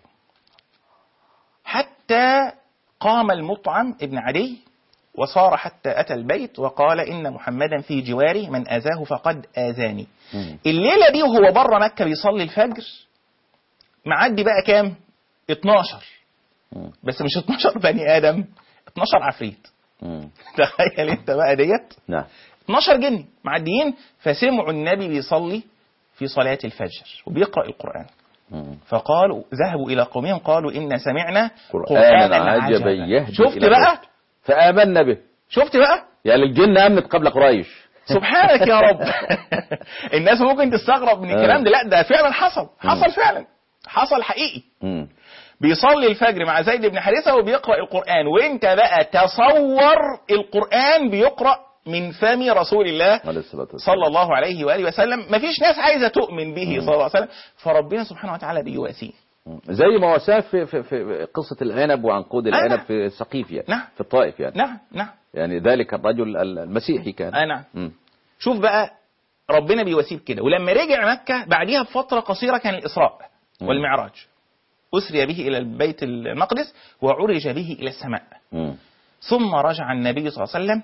حتى قام المطعم ابن عدي وصار حتى أتى البيت وقال إن محمدا في جواري من آذاه فقد آذاني مم. الليلة دي وهو بره مكة بيصلي الفجر معدي بقى كام 12 مم. بس مش 12 بني ادم 12 عفريت مم. تخيل انت بقى ديت نعم 12 جني معديين فسمعوا النبي بيصلي في صلاة الفجر وبيقرأ القرآن مم. فقالوا ذهبوا إلى قومهم قالوا إن سمعنا قرآنا عجبا يهدي شفت إلى بقى الرشد. فآمنا به شفت بقى يعني الجن أمنت قبل قريش سبحانك يا رب الناس ممكن تستغرب من الكلام ده لا ده فعلا حصل حصل فعلا حصل حقيقي مم. بيصلي الفجر مع زيد بن حارثة وبيقرأ القرآن وانت بقى تصور القرآن بيقرأ من فم رسول الله عليه الصلاة والسلام صلى الله عليه وآله وسلم مفيش ناس عايزة تؤمن به صلى الله عليه وسلم فربنا سبحانه وتعالى بيواسيه مم. زي ما وساه في, في, في قصة العنب وعنقود العنب نعم. في السقيف يعني نعم. في الطائف يعني نعم نعم يعني ذلك الرجل المسيحي كان آه نعم مم. شوف بقى ربنا بيواسيه كده ولما رجع مكة بعديها بفترة قصيرة كان الإسراء مم. والمعراج أسري به إلى البيت المقدس وعرج به إلى السماء مم. ثم رجع النبي صلى الله عليه وسلم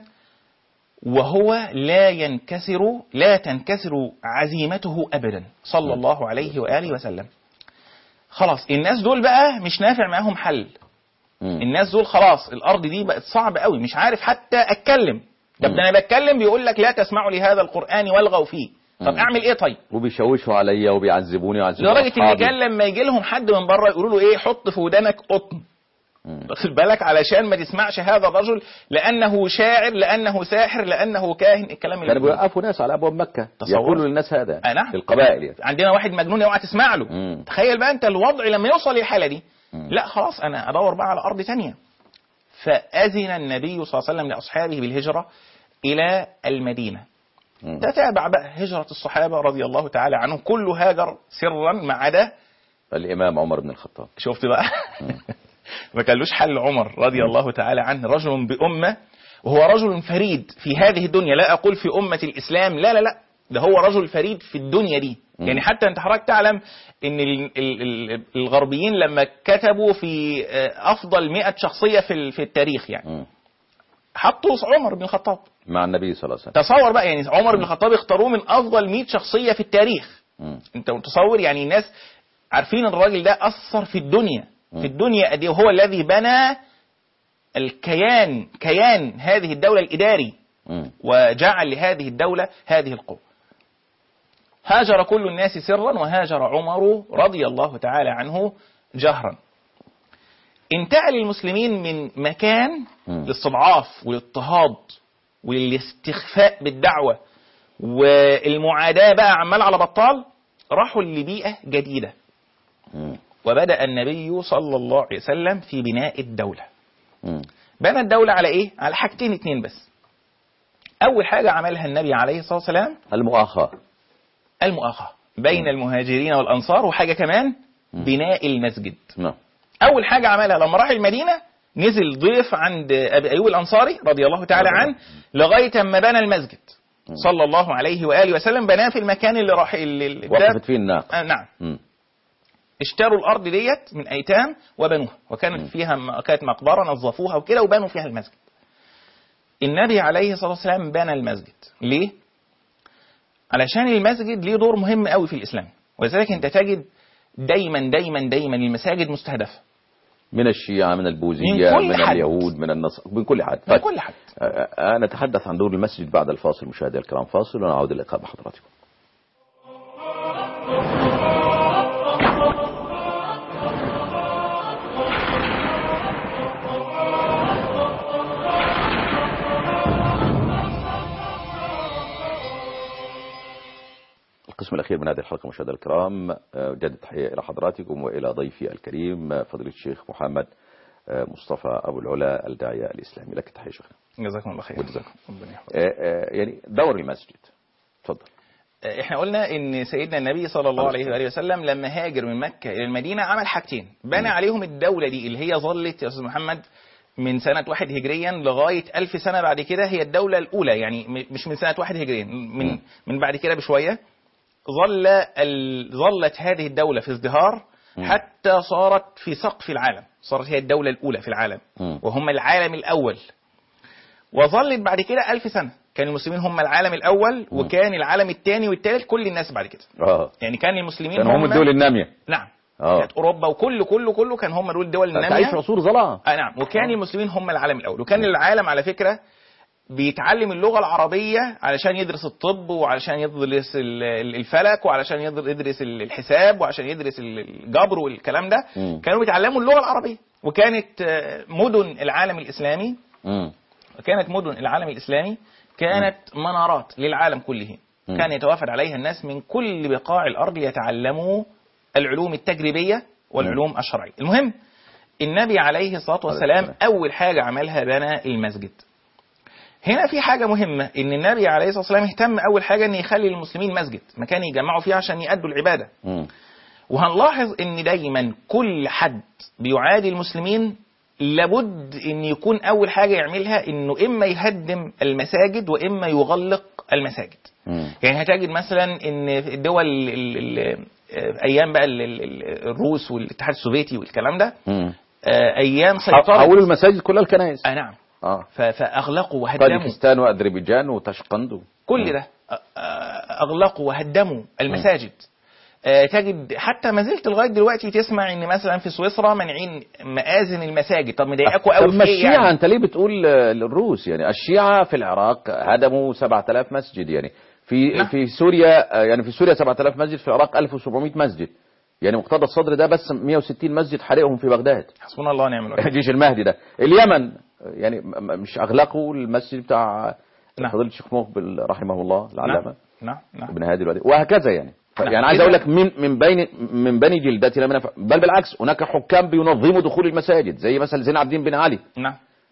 وهو لا ينكسر لا تنكسر عزيمته ابدا صلى الله عليه واله وسلم خلاص الناس دول بقى مش نافع معاهم حل مم. الناس دول خلاص الارض دي بقت صعب قوي مش عارف حتى اتكلم طب ده انا بتكلم بيقول لك لا تسمعوا لهذا القران والغوا فيه طب مم. اعمل ايه طيب وبيشوشوا عليا وبيعذبوني ويعذبوا لدرجه ان أصحابي. كان لما يجي لهم حد من بره يقولوا له ايه حط في ودانك قطن مم. واخد بالك علشان ما تسمعش هذا الرجل لانه شاعر لانه ساحر لانه كاهن الكلام اللي كانوا بيقوله. بيوقفوا ناس على ابواب مكه تصور. يقولوا للناس هذا آه نعم. القبائل يعني عندنا واحد مجنون اوعى تسمع له مم. تخيل بقى انت الوضع لما يوصل للحاله دي مم. لا خلاص انا ادور بقى على ارض تانية فأذن النبي صلى الله عليه وسلم لأصحابه بالهجرة إلى المدينة مم. تتابع بقى هجرة الصحابة رضي الله تعالى عنهم كل هاجر سرا ما عدا الإمام عمر بن الخطاب شفت بقى ما كانلوش حل عمر رضي الله تعالى عنه رجل بأمة وهو رجل فريد في هذه الدنيا لا أقول في أمة الإسلام لا لا لا ده هو رجل فريد في الدنيا دي مم. يعني حتى انت حضرتك تعلم ان ال- ال- ال- الغربيين لما كتبوا في آه، افضل 100 شخصيه في ال- في التاريخ يعني مم. حطوا عمر بن الخطاب مع النبي صلى الله عليه وسلم تصور بقى يعني عمر بن الخطاب اختاروه من افضل 100 شخصيه في التاريخ مم. انت متصور يعني الناس عارفين الراجل ده اثر في الدنيا مم. في الدنيا قد ايه وهو الذي بنى الكيان كيان هذه الدوله الاداري مم. وجعل لهذه الدوله هذه القوه هاجر كل الناس سرا وهاجر عمر رضي الله تعالى عنه جهرا انتقل المسلمين من مكان مم. للاستضعاف والاضطهاد والاستخفاء بالدعوه والمعاداه بقى عمال على بطال راحوا لبيئه جديده مم. وبدا النبي صلى الله عليه وسلم في بناء الدوله مم. بنى الدوله على ايه على حاجتين اتنين بس اول حاجه عملها النبي عليه الصلاه والسلام المؤاخاة المؤاخاه بين المهاجرين والانصار وحاجه كمان مم. بناء المسجد نعم اول حاجه عملها لما راح المدينه نزل ضيف عند ابي ايوب الانصاري رضي الله تعالى عنه لغايه اما بنى المسجد صلى الله عليه واله وسلم بناه في المكان اللي راح اللي اللي- وقفت فيه الناقة آه نعم مم. اشتروا الارض ديت من ايتام وبنوها وكانت فيها م- كانت مقبره نظفوها وكده وبنوا فيها المسجد النبي عليه الصلاه والسلام بنى المسجد ليه علشان المسجد ليه دور مهم قوي في الاسلام ولذلك انت تجد دايما دايما دايما المساجد مستهدفه من الشيعة من البوذية من كل من حد. اليهود من النصارى من كل حد من طيب. كل حد آه، آه، نتحدث عن دور المسجد بعد الفاصل مشاهدي الكرام فاصل ونعود اللقاء بحضراتكم القسم الأخير من هذه الحلقة مشاهدي الكرام آه، جد تحية إلى حضراتكم وإلى ضيفي الكريم آه، فضيلة الشيخ محمد آه، مصطفى أبو العلا الداعية الإسلامي لك تحية شيخنا جزاكم الله خير وجزاكم. ربنا يحفظك. آه، آه، يعني دور المسجد تفضل احنا قلنا ان سيدنا النبي صلى الله عليه واله وسلم لما هاجر من مكه الى المدينه عمل حاجتين بنى عليهم الدوله دي اللي هي ظلت يا استاذ محمد من سنة واحد هجريا لغاية ألف سنة بعد كده هي الدولة الأولى يعني م- مش من سنة واحد هجريا من مم. من بعد كده بشوية ظل ال... ظلت هذه الدولة في ازدهار مم. حتى صارت في سقف العالم صارت هي الدولة الأولى في العالم مم. وهم العالم الأول وظلت بعد كده ألف سنة كان المسلمين هم العالم الأول مم. وكان العالم الثاني والثالث كل الناس بعد كده اه يعني كان المسلمين كانوا هم الدول النامية نعم اه كانت أوروبا وكل كله كله كان هم دول الدول تعيش النامية في عصور ظلام آه نعم وكان المسلمين هم العالم الأول وكان العالم على فكرة بيتعلم اللغة العربية علشان يدرس الطب وعلشان يدرس ال- ال- الفلك وعلشان يدر- يدرس ال- الحساب وعشان يدرس ال- الجبر والكلام ده مم. كانوا بيتعلموا اللغة العربية وكانت آه، مدن العالم الإسلامي مم. كانت مدن العالم الإسلامي كانت منارات للعالم كله مم. كان يتوافد عليها الناس من كل بقاع الأرض ليتعلموا العلوم التجريبية والعلوم الشرعية المهم النبي عليه الصلاة والسلام السلام. أول حاجة عملها بنى المسجد هنا في حاجة مهمة إن النبي عليه الصلاة والسلام اهتم أول حاجة إن يخلي للمسلمين مسجد مكان يجمعوا فيه عشان يأدوا العبادة مم. وهنلاحظ ان دايما كل حد بيعادي المسلمين لابد ان يكون اول حاجه يعملها انه اما يهدم المساجد واما يغلق المساجد مم. يعني هتجد مثلا ان في الدول ال- ال- ال- ايام بقى ال- ال- ال- الروس والاتحاد السوفيتي والكلام ده مم. آه، ايام سيطره حولوا المساجد كلها الكنائس آه نعم اه ف- فاغلقوا وهدموا طاجكستان واذربيجان وتشقند و- كل ده أ- أ- اغلقوا وهدموا المساجد آه، تجد حتى ما زلت لغايه دلوقتي تسمع ان مثلا في سويسرا مانعين مآذن المساجد طب مضايقاكوا قوي طب ما في ايه الشيعة يعني انت ليه بتقول آه، للروس يعني الشيعة في العراق هدموا 7000 مسجد يعني في نعم. في سوريا آه، يعني في سوريا 7000 مسجد في العراق 1700 مسجد يعني مقتدى الصدر ده بس 160 مسجد حرقهم في بغداد حسبنا الله ونعم الوكيل جيش المهدي ده اليمن يعني م- م- مش اغلقوا المسجد بتاع نعم. فضيله الشيخ مقبل رحمه الله العلامه نعم نعم ابن هادي الوادي وهكذا يعني ف- نعم. يعني عايز إذا- اقول لك من من بين من بني جلدتنا من بل بالعكس هناك حكام بينظموا دخول المساجد زي مثلا زين عابدين بن علي نعم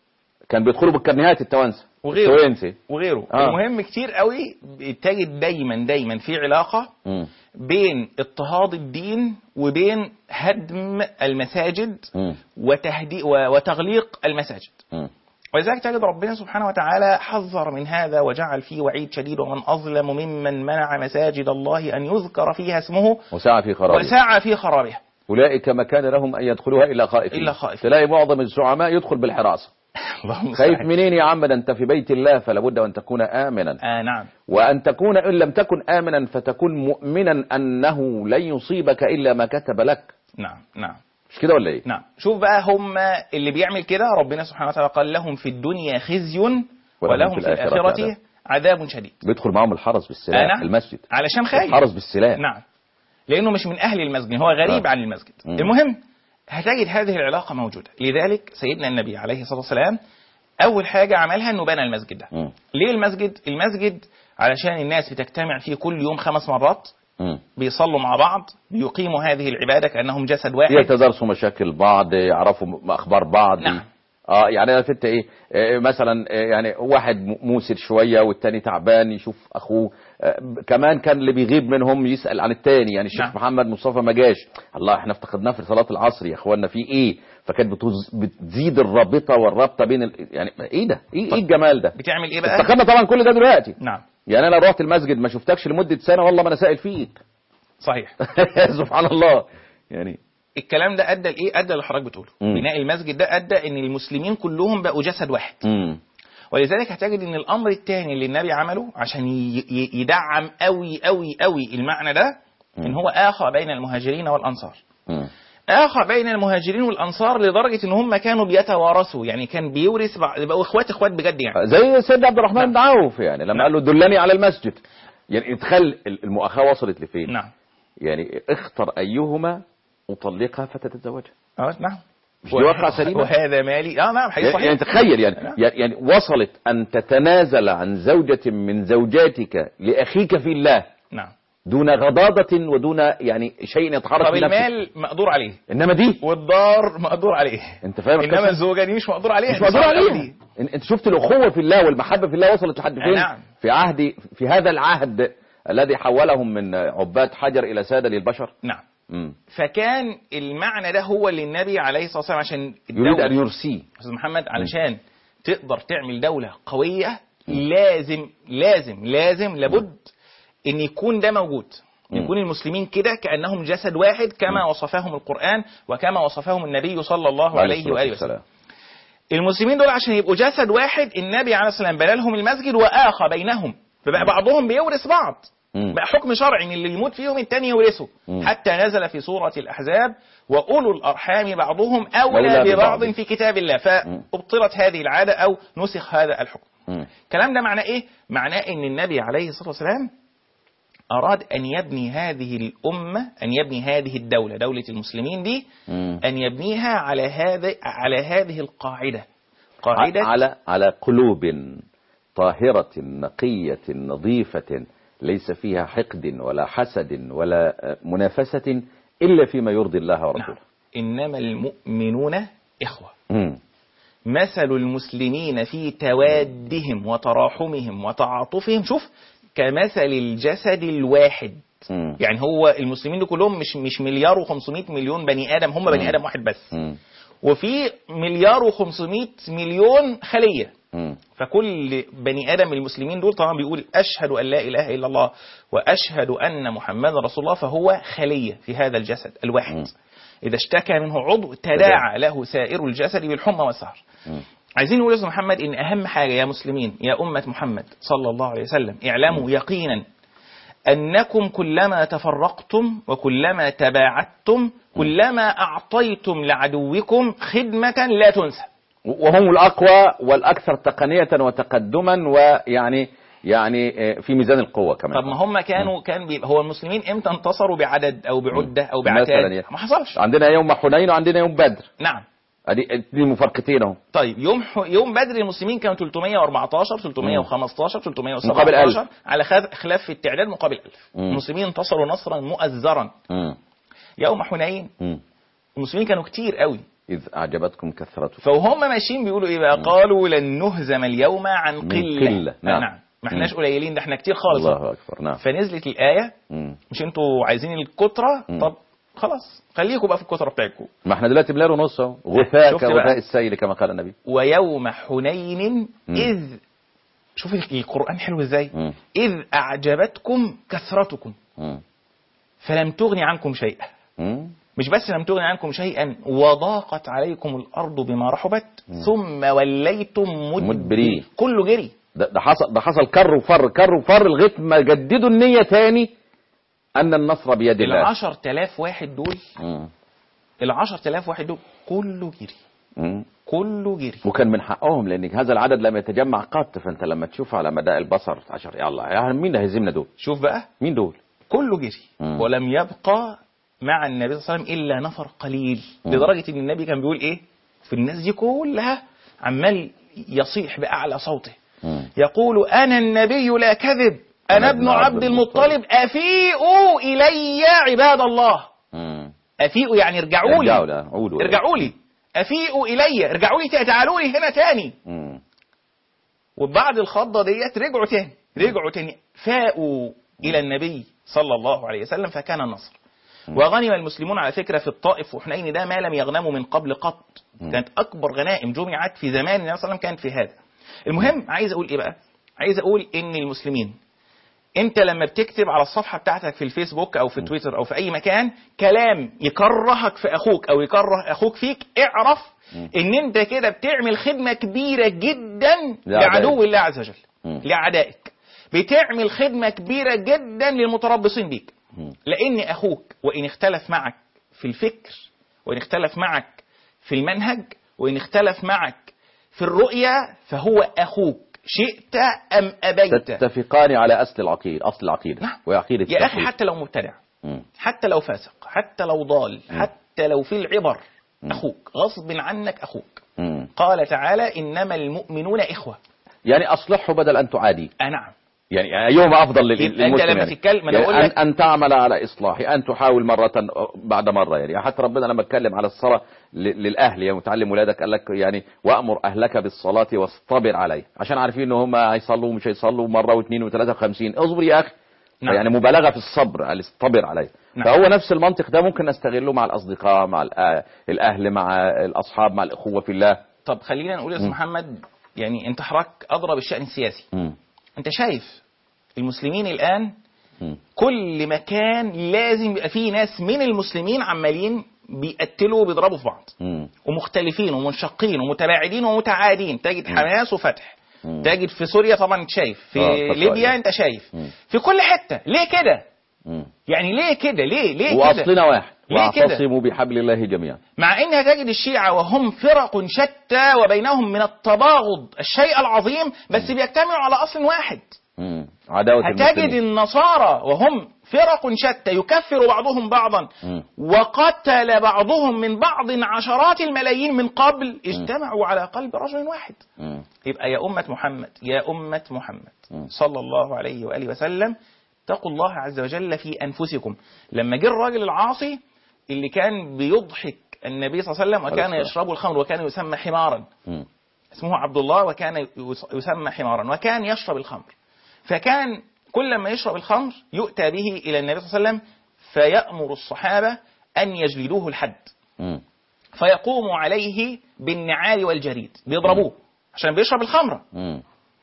كان بيدخلوا بالكرنيهات التوانسه وغيره. التوانسي وغيره آه. المهم كتير قوي تجد دايما دايما في علاقه مم. بين اضطهاد الدين وبين هدم المساجد مم. وتهدي و- وتغليق المساجد مم. ولذلك تجد ربنا سبحانه وتعالى حذر من هذا وجعل فيه وعيد شديد ومن أظلم ممن منع مساجد الله أن يذكر فيها اسمه وسعى في خرابه وسعى في خرابها اولئك ما كان لهم ان يدخلوها الا خائفين إلا خائفين. تلاقي معظم الزعماء يدخل بالحراسه اللهم خايف المستعان. منين يا عم ده انت في بيت الله فلا بد ان تكون امنا آه نعم وأن تكون إن لم تكن آمنا فتكون مؤمنا أنه لن يصيبك إلا ما كتب لك نعم نعم مش كده ولا إيه؟ نعم شوف بقى هم اللي بيعمل كده ربنا سبحانه وتعالى قال لهم في الدنيا خزي ولهم في الآخرة عذاب. عذاب شديد بيدخل معهم الحرس بالسلاح آه نعم. المسجد علشان خايف الحرس بالسلاح نعم لانه مش من اهل المسجد هو غريب آه. عن المسجد مم. المهم هتجد هذه العلاقه موجوده لذلك سيدنا النبي عليه الصلاه والسلام اول حاجه عملها انه بنى المسجد ده مم. ليه المسجد المسجد علشان الناس بتجتمع فيه كل يوم خمس مرات مم. بيصلوا مع بعض بيقيموا هذه العباده كانهم جسد واحد يتدارسوا مشاكل بعض يعرفوا م- أخبار بعض نعم. اه يعني انا انت ايه آه، مثلا آه، يعني واحد م- موسر شويه والتاني تعبان يشوف اخوه آه، ب- كمان كان اللي بيغيب منهم يسال عن التاني يعني الشيخ نعم. محمد مصطفى ما جاش الله احنا افتقدناه في صلاه العصر يا اخوانا في ايه فكانت بتز- بتزيد الرابطه والرابطه بين ال... يعني ايه ده ايه, إيه الجمال ده بتعمل ايه بقى افتقدنا طبعا كل ده دلوقتي نعم يعني انا رحت المسجد ما شفتكش لمده سنه والله ما انا سائل فيك صحيح سبحان الله يعني الكلام ده ادى لايه ادى اللي حضرتك بتقوله مم. بناء المسجد ده ادى ان المسلمين كلهم بقوا جسد واحد امم ولذلك هتجد ان الامر الثاني اللي النبي عمله عشان ي- ي- يدعم قوي قوي قوي المعنى ده ان هو اخى بين المهاجرين والانصار امم اخى بين المهاجرين والانصار لدرجه ان هم كانوا بيتوارثوا يعني كان بيورث بعض بقوا اخوات اخوات بجد يعني زي سيدنا عبد الرحمن نعم. بن عوف يعني لما نعم. قال له دلني على المسجد يعني تخيل المؤاخاه وصلت لفين نعم يعني اختر ايهما اطلقها فتتزوجها اه نعم مش دي واقعة سليمة؟ وهذا مالي اه نعم حقيقي يعني, صحيح يعني تخيل يعني نعم. يعني يعني وصلت ان تتنازل عن زوجة من زوجاتك لاخيك في الله نعم دون غضاضة ودون يعني شيء يتحرك طب في نفسك المال مقدور عليه انما دي والدار مقدور عليه انت فاهم انما القصة؟ الزوجه دي مش مقدور عليها مش دي مقدور صعبة أوي عليها دي. إن- انت شفت الاخوه في الله والمحبه في الله وصلت لحد فين نعم. في عهد في هذا العهد الذي حولهم من عباد حجر الى ساده للبشر نعم مم. فكان المعنى ده هو اللي النبي عليه الصلاه والسلام عشان يريد الدولة- ان يرسيه استاذ محمد علشان تقدر تعمل دولة قوية لازم لازم لازم لابد ان يكون ده موجود مم. يكون المسلمين كده كأنهم جسد واحد كما وصفهم القرآن وكما وصفهم النبي صلى الله عليه الصلاة وآله وسلم والسلام. المسلمين دول عشان يبقوا جسد واحد النبي عليه الصلاة والسلام بنى لهم المسجد وآخى بينهم فبقى بعضهم بيورث بعض مم. بقى حكم شرعي ان اللي يموت فيهم التاني يورثه مم. حتى نزل في سورة الأحزاب وأولو الأرحام بعضهم أولى أولى ببعض. ببعض في كتاب الله فأبطلت هذه العادة أو نسخ هذا الحكم مم. الكلام ده معناه إيه؟ معناه إن النبي عليه الصلاة والسلام أراد أن يبني هذه الأمة أن يبني هذه الدولة دولة المسلمين دي مم. أن يبنيها على هذا على هذه القاعدة قاعدة على على قلوب طاهرة نقية نظيفة ليس فيها حقد ولا حسد ولا آه، منافسة إلا فيما يرضي الله نعم ورسوله إنما المؤمنون إخوة مم. مثل المسلمين في توادهم وتراحمهم وتعاطفهم شوف كمثل الجسد الواحد مم. يعني هو المسلمين دول كلهم مش مش مليار و500 مليون بني ادم هم بني مم. ادم واحد بس مم. وفي مليار و500 مليون خليه مم. فكل بني ادم المسلمين دول طبعا بيقول اشهد ان لا اله الا الله واشهد ان محمدا رسول الله فهو خليه في هذا الجسد الواحد مم. اذا اشتكى منه عضو تداعى له سائر الجسد بالحمى والسهر مم. عايزين نقول يا أستاذ محمد ان اهم حاجه يا مسلمين يا امه محمد صلى الله عليه وسلم اعلموا يقينا انكم كلما تفرقتم وكلما تباعدتم كلما اعطيتم لعدوكم خدمه لا تنسى وهم الأقوى والأكثر تقنية وتقدما ويعني يعني آه، في ميزان القوة كمان طب ما هم كانوا كان بيبقى هو المسلمين امتى انتصروا بعدد او بعده او مثلاً بعتاد يعني. ما حصلش عندنا يوم حنين وعندنا يوم بدر نعم ادي دي مفارقتين اهو طيب يوم ح... يوم بدر المسلمين كانوا 314 315 317 مقابل ألف. على خذ... خلاف في التعداد مقابل 1000 مم. المسلمين انتصروا نصرا مؤزرا مم. يوم حنين مم. المسلمين كانوا كتير قوي إذ أعجبتكم كثرتكم فهم ماشيين بيقولوا ايه بقى قالوا لن نهزم اليوم عن من قله قلة، آه نعم. نعم ما احناش مم. قليلين ده احنا كتير خالص الله أكبر نعم فنزلت الايه مم. مش انتوا عايزين الكتره مم. طب خلاص خليكم بقى في الكتره بتاعتكم ما احنا دلوقتي بلال ونص اهو غثاء شفت بقى؟ كغثاء السيل كما قال النبي ويوم حنين مم. اذ شوف القران حلو ازاي مم. اذ اعجبتكم كثرتكم مم. فلم تغن عنكم شيئا مم. مش بس لم تغن عنكم شيئا وضاقت عليكم الارض بما رحبت ثم وليتم مدبرين. مدبرين كله جري ده, ده حصل ده حصل كر وفر كر وفر لغايه ما جددوا النيه تاني ان النصر بيد الله العشر تلاف واحد دول مم. العشر تلاف واحد دول كله جري مم. كله جري وكان من حقهم لان هذا العدد لم يتجمع قط فانت لما تشوف على مدى البصر عشر يا الله يعني مين هيهزمنا دول شوف بقى مين دول كله جري مم. ولم يبقى مع النبي صلى الله عليه وسلم الا نفر قليل مم. لدرجه ان النبي كان بيقول ايه في الناس دي كلها عمال يصيح باعلى صوته مم. يقول انا النبي لا كذب انا ابن عبد المطلب افيئوا الي عباد الله مم. افيئوا يعني ارجعوا ارجعوا لي لا عودوا ارجعوا لي افيئوا الي ارجعوا لي تعالوا لي هنا تاني مم. وبعد الخضه ديت رجعوا تاني رجعوا تاني فاءوا الى النبي صلى الله عليه وسلم فكان النصر وغنم المسلمون على فكره في الطائف وحنين ده ما لم يغنموا من قبل قط كانت اكبر غنائم جمعت في زمان النبي صلى الله عليه وسلم كانت في هذا المهم عايز اقول ايه بقى عايز اقول ان المسلمين انت لما بتكتب على الصفحه بتاعتك في الفيسبوك او في تويتر او في اي مكان كلام يكرهك في اخوك او يكره اخوك فيك اعرف ان انت كده بتعمل خدمه كبيره جدا لأعدائك. لعدو الله عز وجل مم. لاعدائك بتعمل خدمه كبيره جدا للمتربصين بيك مم. لان اخوك وان اختلف معك في الفكر وان اختلف معك في المنهج وان اختلف معك في الرؤيه فهو اخوك شئت ام ابيت تتفقان على اصل العقيده اصل العقيده نعم. وعقيده يا اخي التوحيد. حتى لو مبتدع مم. حتى لو فاسق حتى لو ضال حتى لو في العبر مم. اخوك غصب عنك اخوك مم. قال تعالى انما المؤمنون اخوه يعني اصلحه بدل ان تعادي آه نعم يعني ايهما افضل لل- يبقى أنت للمسلم لما يعني. تتكلم- ما أنا يعني بقول أن, لك- ان تعمل على اصلاحه ان تحاول مره بعد مره يعني حتى ربنا لما اتكلم على الصلاه ل- للاهل يا متعلم ولادك قال لك يعني وامر اهلك بالصلاه واصطبر عليه عشان عارفين ان هم هيصلوا ومش هيصلوا مره واثنين وثلاثه وخمسين اصبر يا اخي نعم. يعني مبالغه في الصبر قال اصطبر عليه نعم. فهو نفس المنطق ده ممكن نستغله مع الاصدقاء مع الأ- الاهل مع الاصحاب مع الاخوه في الله طب خلينا نقول يا استاذ مم. محمد يعني انت حضرتك ادرى بالشان السياسي مم. انت شايف المسلمين الان مم. كل مكان لازم يبقى فيه ناس من المسلمين عمالين بيقتلوا وبيضربوا في بعض مم. ومختلفين ومنشقين ومتباعدين ومتعادين تجد حماس وفتح مم. تجد في سوريا طبعا انت شايف في آه، فتح ليبيا أيوة. انت شايف مم. في كل حته ليه كده مم. يعني ليه كده ليه ليه كده واصلنا واحد ليه كده؟ واعتصموا بحبل الله جميعا مع انها تجد الشيعة وهم فرق شتى وبينهم من التباغض الشيء العظيم بس بيجتمعوا على اصل واحد مم. عداوة هتجد المسلمين النصارى وهم فرق شتى يكفر بعضهم بعضا مم. وقتل بعضهم من بعض عشرات الملايين من قبل اجتمعوا على قلب رجل واحد مم. يبقى يا أمة محمد يا أمة محمد مم. صلى الله عليه وآله وسلم اتقوا الله عز وجل في أنفسكم لما جه الراجل العاصي اللي كان بيضحك النبي صلى الله عليه وسلم وكان عليه الصلاة. يشرب الخمر وكان يسمى حمارا مم. اسمه عبد الله وكان يس- يسمى حمارا وكان يشرب الخمر فكان كل ما يشرب الخمر يؤتى به إلى النبي صلى الله عليه وسلم فيأمر الصحابة أن يجلدوه الحد مم. فيقوم عليه بالنعال والجريد بيضربوه عشان بيشرب الخمرة مم.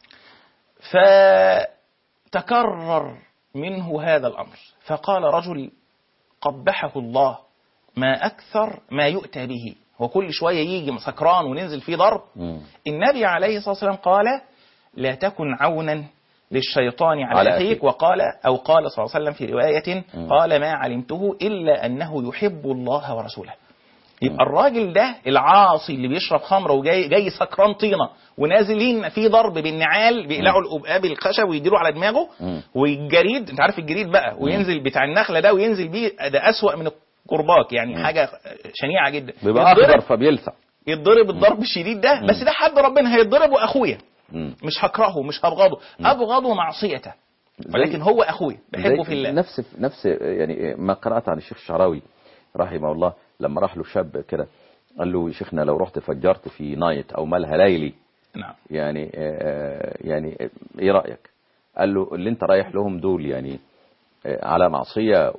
فتكرر منه هذا الأمر فقال رجل قبحه الله ما أكثر ما يؤتى به وكل شوية يجي سكران وننزل فيه ضرب مم. النبي عليه الصلاة والسلام قال لا تكن عونا للشيطان على, على على أخيك أخيك. وقال أو قال صلى الله عليه وسلم في رواية مم. قال ما علمته إلا أنه يحب الله ورسوله يبقى الراجل ده العاصي اللي بيشرب خمره وجاي جاي سكران طينه ونازلين في ضرب بالنعال بيقلعوا القبقاب الخشب ويديروا على دماغه مم. والجريد انت عارف الجريد بقى وينزل بتاع النخله ده وينزل بيه ده اسوأ من الكرباج يعني حاجه شنيعه جدا بيبقى يتضرب- اخضر فبيلسع يتضرب الضرب الشديد ده بس ده حد ربنا هيتضرب واخويا مم. مش هكرهه مش هبغضه ابغضه معصيته ولكن هو اخويا بحبه زي في الله نفس نفس يعني ما قرات عن الشيخ الشعراوي رحمه الله لما راح له شاب كده قال له يا شيخنا لو رحت فجرت في نايت او مالها ليلي نعم يعني آه، يعني ايه رايك قال له اللي انت رايح لهم دول يعني آه، على معصيه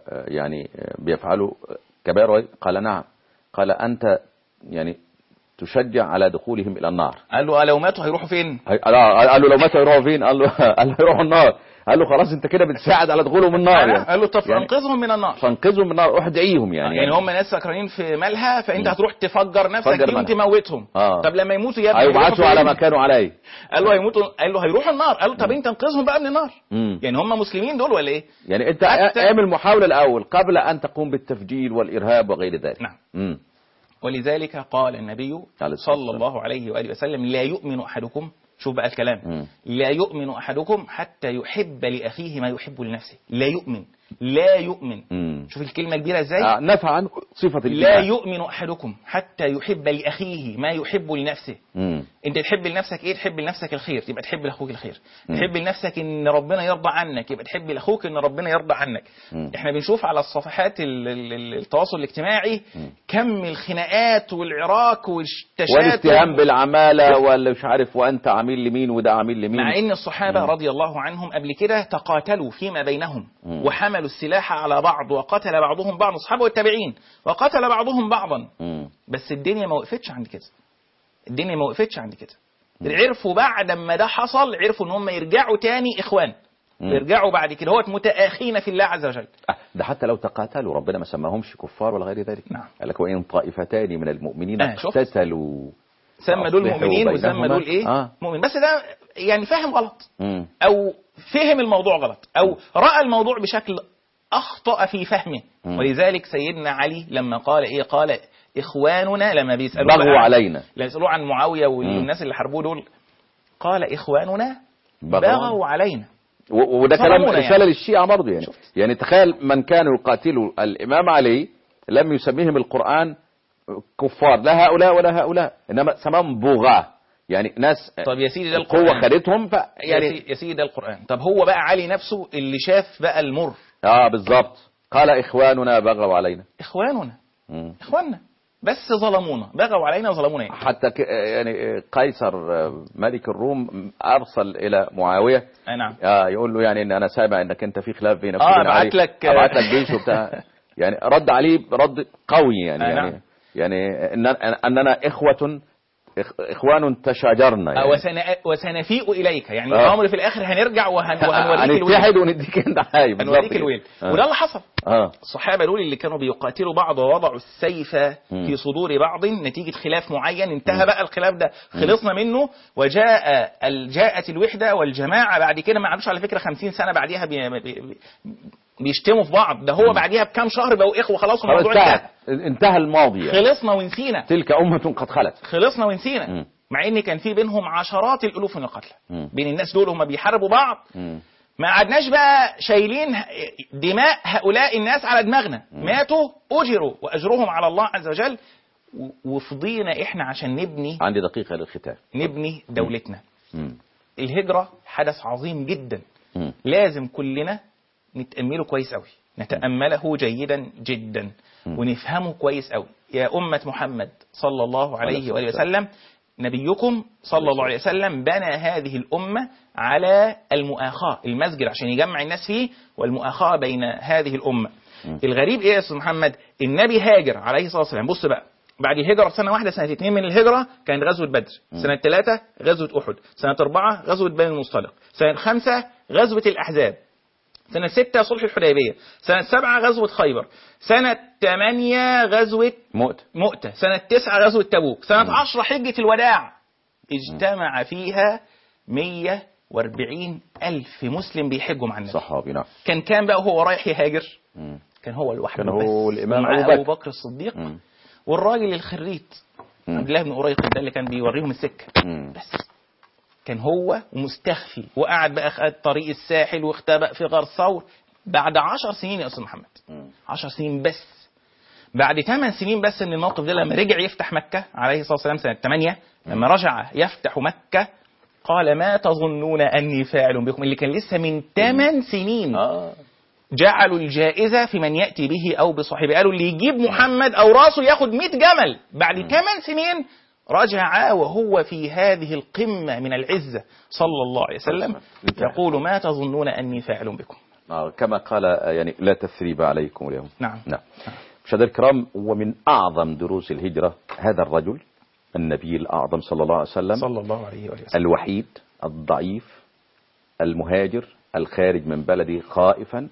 ويعني بيفعلوا كبائر قال نعم قال انت يعني تشجع على دخولهم الى النار قال له لو ماتوا هيروحوا فين هي- لا، قال له لو ماتوا يروحوا فين قال له قال له يروحوا النار قال له خلاص انت كده بتساعد على دخولهم النار يعني قال له طب يعني انقذهم من النار فانقذهم من النار ادعيهم يعني يعني هم ناس سكرانين في مالها فانت مم. هتروح تفجر نفسك تفجر فيهم مالها. تموتهم آه. طب لما يموتوا يا ابني هيروحوا هيبعثوا على فين؟ ما كانوا عليه قال له هيموتوا قال له هيروحوا النار قال له طب انت انقذهم بقى من النار مم. يعني هم مسلمين دول ولا ايه يعني انت حتى- اعمل محاولة الاول قبل ان تقوم بالتفجير والارهاب وغير ذلك نعم. مم. ولذلك قال النبي عليه الصلاة صلى الله عليه واله وسلم لا يؤمن احدكم شوف بقى الكلام مم. لا يؤمن احدكم حتى يحب لاخيه ما يحب لنفسه لا يؤمن لا يؤمن مم. شوف الكلمه كبيره ازاي آه، نفى عنه صفة لا الإيمان يؤمن احدكم حتى يحب لاخيه ما يحب لنفسه مم. انت تحب لنفسك ايه تحب لنفسك الخير يبقى تحب لاخوك الخير مم. تحب لنفسك ان ربنا يرضى عنك يبقى تحب لاخوك ان ربنا يرضى عنك مم. احنا بنشوف على الصفحات ال- ال- ال- التواصل الاجتماعي مم. كم الخناقات والعراك والتشاتم والاتهام بالعمالة واللي مش عارف وانت عميل لمين وده عميل لمين مع ان الصحابه مم. رضي الله عنهم قبل كده تقاتلوا فيما بينهم مم. وحملوا السلاح على بعض وقتل بعضهم بعض الصحابه والتابعين وقتل بعضهم بعضا مم. بس الدنيا ما وقفتش عند كده الدنيا ما وقفتش عند كده عرفوا بعد ما ده حصل عرفوا ان هم يرجعوا تاني اخوان مم. يرجعوا بعد كده هو متآخين في الله عز وجل آه، ده حتى لو تقاتلوا ربنا ما سماهمش كفار ولا غير ذلك نعم. قال لك وان طائفتان من المؤمنين آه، شفت؟ اقتتلوا سمى دول فأصلحوا مؤمنين وسمى بينهما. دول ايه آه. مؤمن بس ده يعني فاهم غلط مم. او فهم الموضوع غلط او راى الموضوع بشكل اخطا في فهمه مم. ولذلك سيدنا علي لما قال ايه قال اخواننا لما بيسالوه بغوا بقى- علينا لما يسالوه عن معاويه مم. والناس اللي حاربوه دول قال اخواننا بغوا بغوا علينا و- وده كلام ظلمونا رسالة يعني. للشيعة برضه يعني يعني تخيل من كانوا يقاتلوا الإمام علي لم يسميهم القرآن كفار لا هؤلاء ولا هؤلاء إنما سماهم بغاة يعني ناس طب يا سيدي ده القوة القرآن خدتهم ف يعني يعني يا سيدي ده القرآن طب هو بقى علي نفسه اللي شاف بقى المر اه بالظبط قال إخواننا بغوا علينا إخواننا مم. إخواننا بس ظلمونا بغوا علينا وظلمونا يعني. حتى ك... يعني قيصر ملك الروم أرسل إلى معاوية آه نعم آه يقول له يعني ان انا سامع انك انت في خلاف بينك آه، وبين أبعت علي لك- ابعت لك جيش وبتاع يعني رد عليه رد قوي يعني آه، يعني نعم. يعني ان اننا اخوه إخ- اخوان تشاجرنا آه، يعني وسن... وسنفيء إليك يعني آه. الأمر في الآخر هنرجع وهن... وهنوريك الويل هنتحد ونديك انت حاجه بالظبط هنوريك كده. الويل آه. وده اللي حصل اه الصحابة دول اللي كانوا بيقاتلوا بعض ووضعوا السيف مم. في صدور بعض نتيجة خلاف معين انتهى بقى الخلاف ده خلصنا منه وجاء ال- جاءت الوحدة والجماعة بعد كده ما عادوش على فكرة 50 سنة بعديها بي... بي... بي... بيشتموا في بعض ده هو بعديها بكام شهر بقوا إخوة خلاص خلاص الموضوع انتهى انتهى انتهى الماضي يعني. خلصنا ونسينا تلك امه قد خلت خلصنا ونسينا مم. مع ان كان في بينهم عشرات الالوف من القتلى مم. بين الناس دول هم بيحاربوا بعض مم. ما قعدناش بقى شايلين دماء هؤلاء الناس على دماغنا ماتوا اجروا واجرهم على الله عز وجل و- وفضينا احنا عشان نبني عندي دقيقه للختام نبني دولتنا مم. الهجره حدث عظيم جدا مم. لازم كلنا نتأمله كويس قوي نتأمله جيدا جدا ونفهمه كويس قوي يا أمة محمد صلى الله عليه وآله وسلم نبيكم صلى الله عليه وسلم بنى هذه الأمة على المؤاخاة المسجد عشان يجمع الناس فيه والمؤاخاة بين هذه الأمة الغريب إيه يا أستاذ محمد النبي هاجر عليه الصلاة والسلام بص بقى بعد الهجرة سنة واحدة سنة اتنين من الهجرة كانت غزوة بدر سنة ثلاثة غزوة أحد سنة أربعة غزوة بني المصطلق سنة خمسة غزوة الأحزاب سنة ستة صلح الحديبية سنة سبعة غزوة خيبر سنة ثمانية غزوة مؤتة مؤتة سنة تسعة غزوة تبوك سنة عشرة حجة الوداع اجتمع فيها مية واربعين ألف مسلم بيحجوا مع النبي صحابي نعم كان كان بقى هو رايح يهاجر مم. كان هو لوحده كان هو بس الإمام ومعاه أبو أبو بكر. بكر الصديق مم. والراجل الخريت مم. عبد الله بن قريق ده اللي كان بيوريهم السكة مم. بس كان هو ومستخفي وقعد بقى خد طريق الساحل واختبأ في غار ثور بعد عشر سنين يا أستاذ محمد مم. عشر سنين بس بعد ثمان سنين بس ان الموقف ده لما رجع يفتح مكة عليه الصلاة والسلام سنة 8 لما رجع يفتح مكة قال ما تظنون أني فاعل بكم اللي كان لسه من ثمان سنين اه جعلوا الجائزة في من يأتي به أو بصاحبه قالوا اللي يجيب محمد أو راسه ياخد 100 جمل بعد كمان سنين رجع وهو في هذه القمة من العزة صلى الله عليه وسلم يقول ما تظنون أني فاعل بكم آه، كما قال آه، يعني لا تثريب عليكم اليوم نعم. نعم مشاهدينا الكرام ومن أعظم دروس الهجرة هذا الرجل النبي الأعظم صلى الله عليه وسلم صلى الله عليه وآله وسلم الوحيد الضعيف المهاجر الخارج من بلده خائفا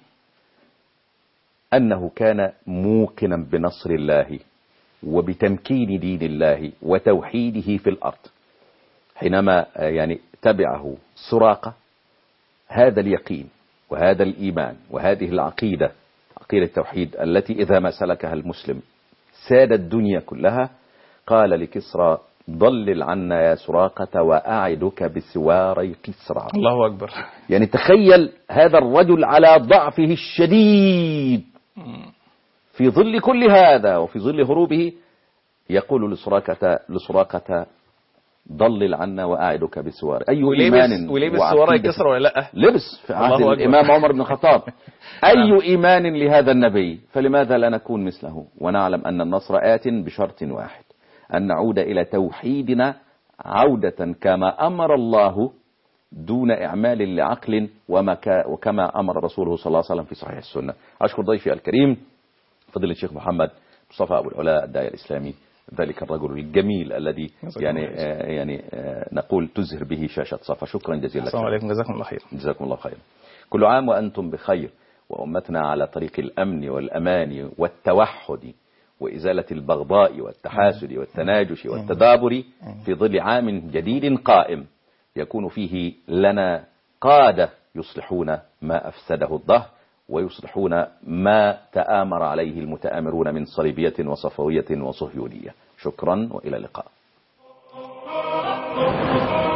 أنه كان موقنا بنصر الله وبتمكين دين الله وتوحيده في الأرض حينما آه، يعني تبعه سراقة هذا اليقين وهذا الإيمان وهذه العقيدة عقيدة التوحيد التي إذا ما سلكها المسلم ساد الدنيا كلها قال لكسرى ضلل عنا يا سراقة وأعدك بسواري كسرى الله أكبر يعني تخيل هذا الرجل على ضعفه الشديد في ظل كل هذا وفي ظل هروبه يقول لسراقة لسراقة ضلل عنا وأعدك بسوار أي إيمان ولبس ولبس سواري وعقيدة- كسرى ولا لا لبس في عهد الله أكبر. الإمام عمر بن الخطاب أي إيمان لهذا النبي فلماذا لا نكون مثله ونعلم أن النصر آت بشرط واحد أن نعود إلى توحيدنا عودة كما أمر الله دون إعمال لعقل وما كا- وكما أمر رسوله صلى الله عليه وسلم في صحيح السنة أشكر ضيفي الكريم فضيلة الشيخ محمد مصطفى أبو العلاء الداعية الإسلامي ذلك الرجل الجميل الذي جزاكم يعني الله خير. آه يعني آه نقول تزهر به شاشة صفا شكرا جزيلا لك. السلام عليكم جزاكم الله خير جزاكم الله خيرا كل عام وأنتم بخير وأمتنا على طريق الأمن والأمان والتوحد وإزالة البغضاء والتحاسد والتناجش والتدابر في ظل عام جديد قائم يكون فيه لنا قادة يصلحون ما أفسده الظهر ويصلحون ما تآمر عليه المتآمرون من صليبية وصفوية وصهيونية شكرا وإلى اللقاء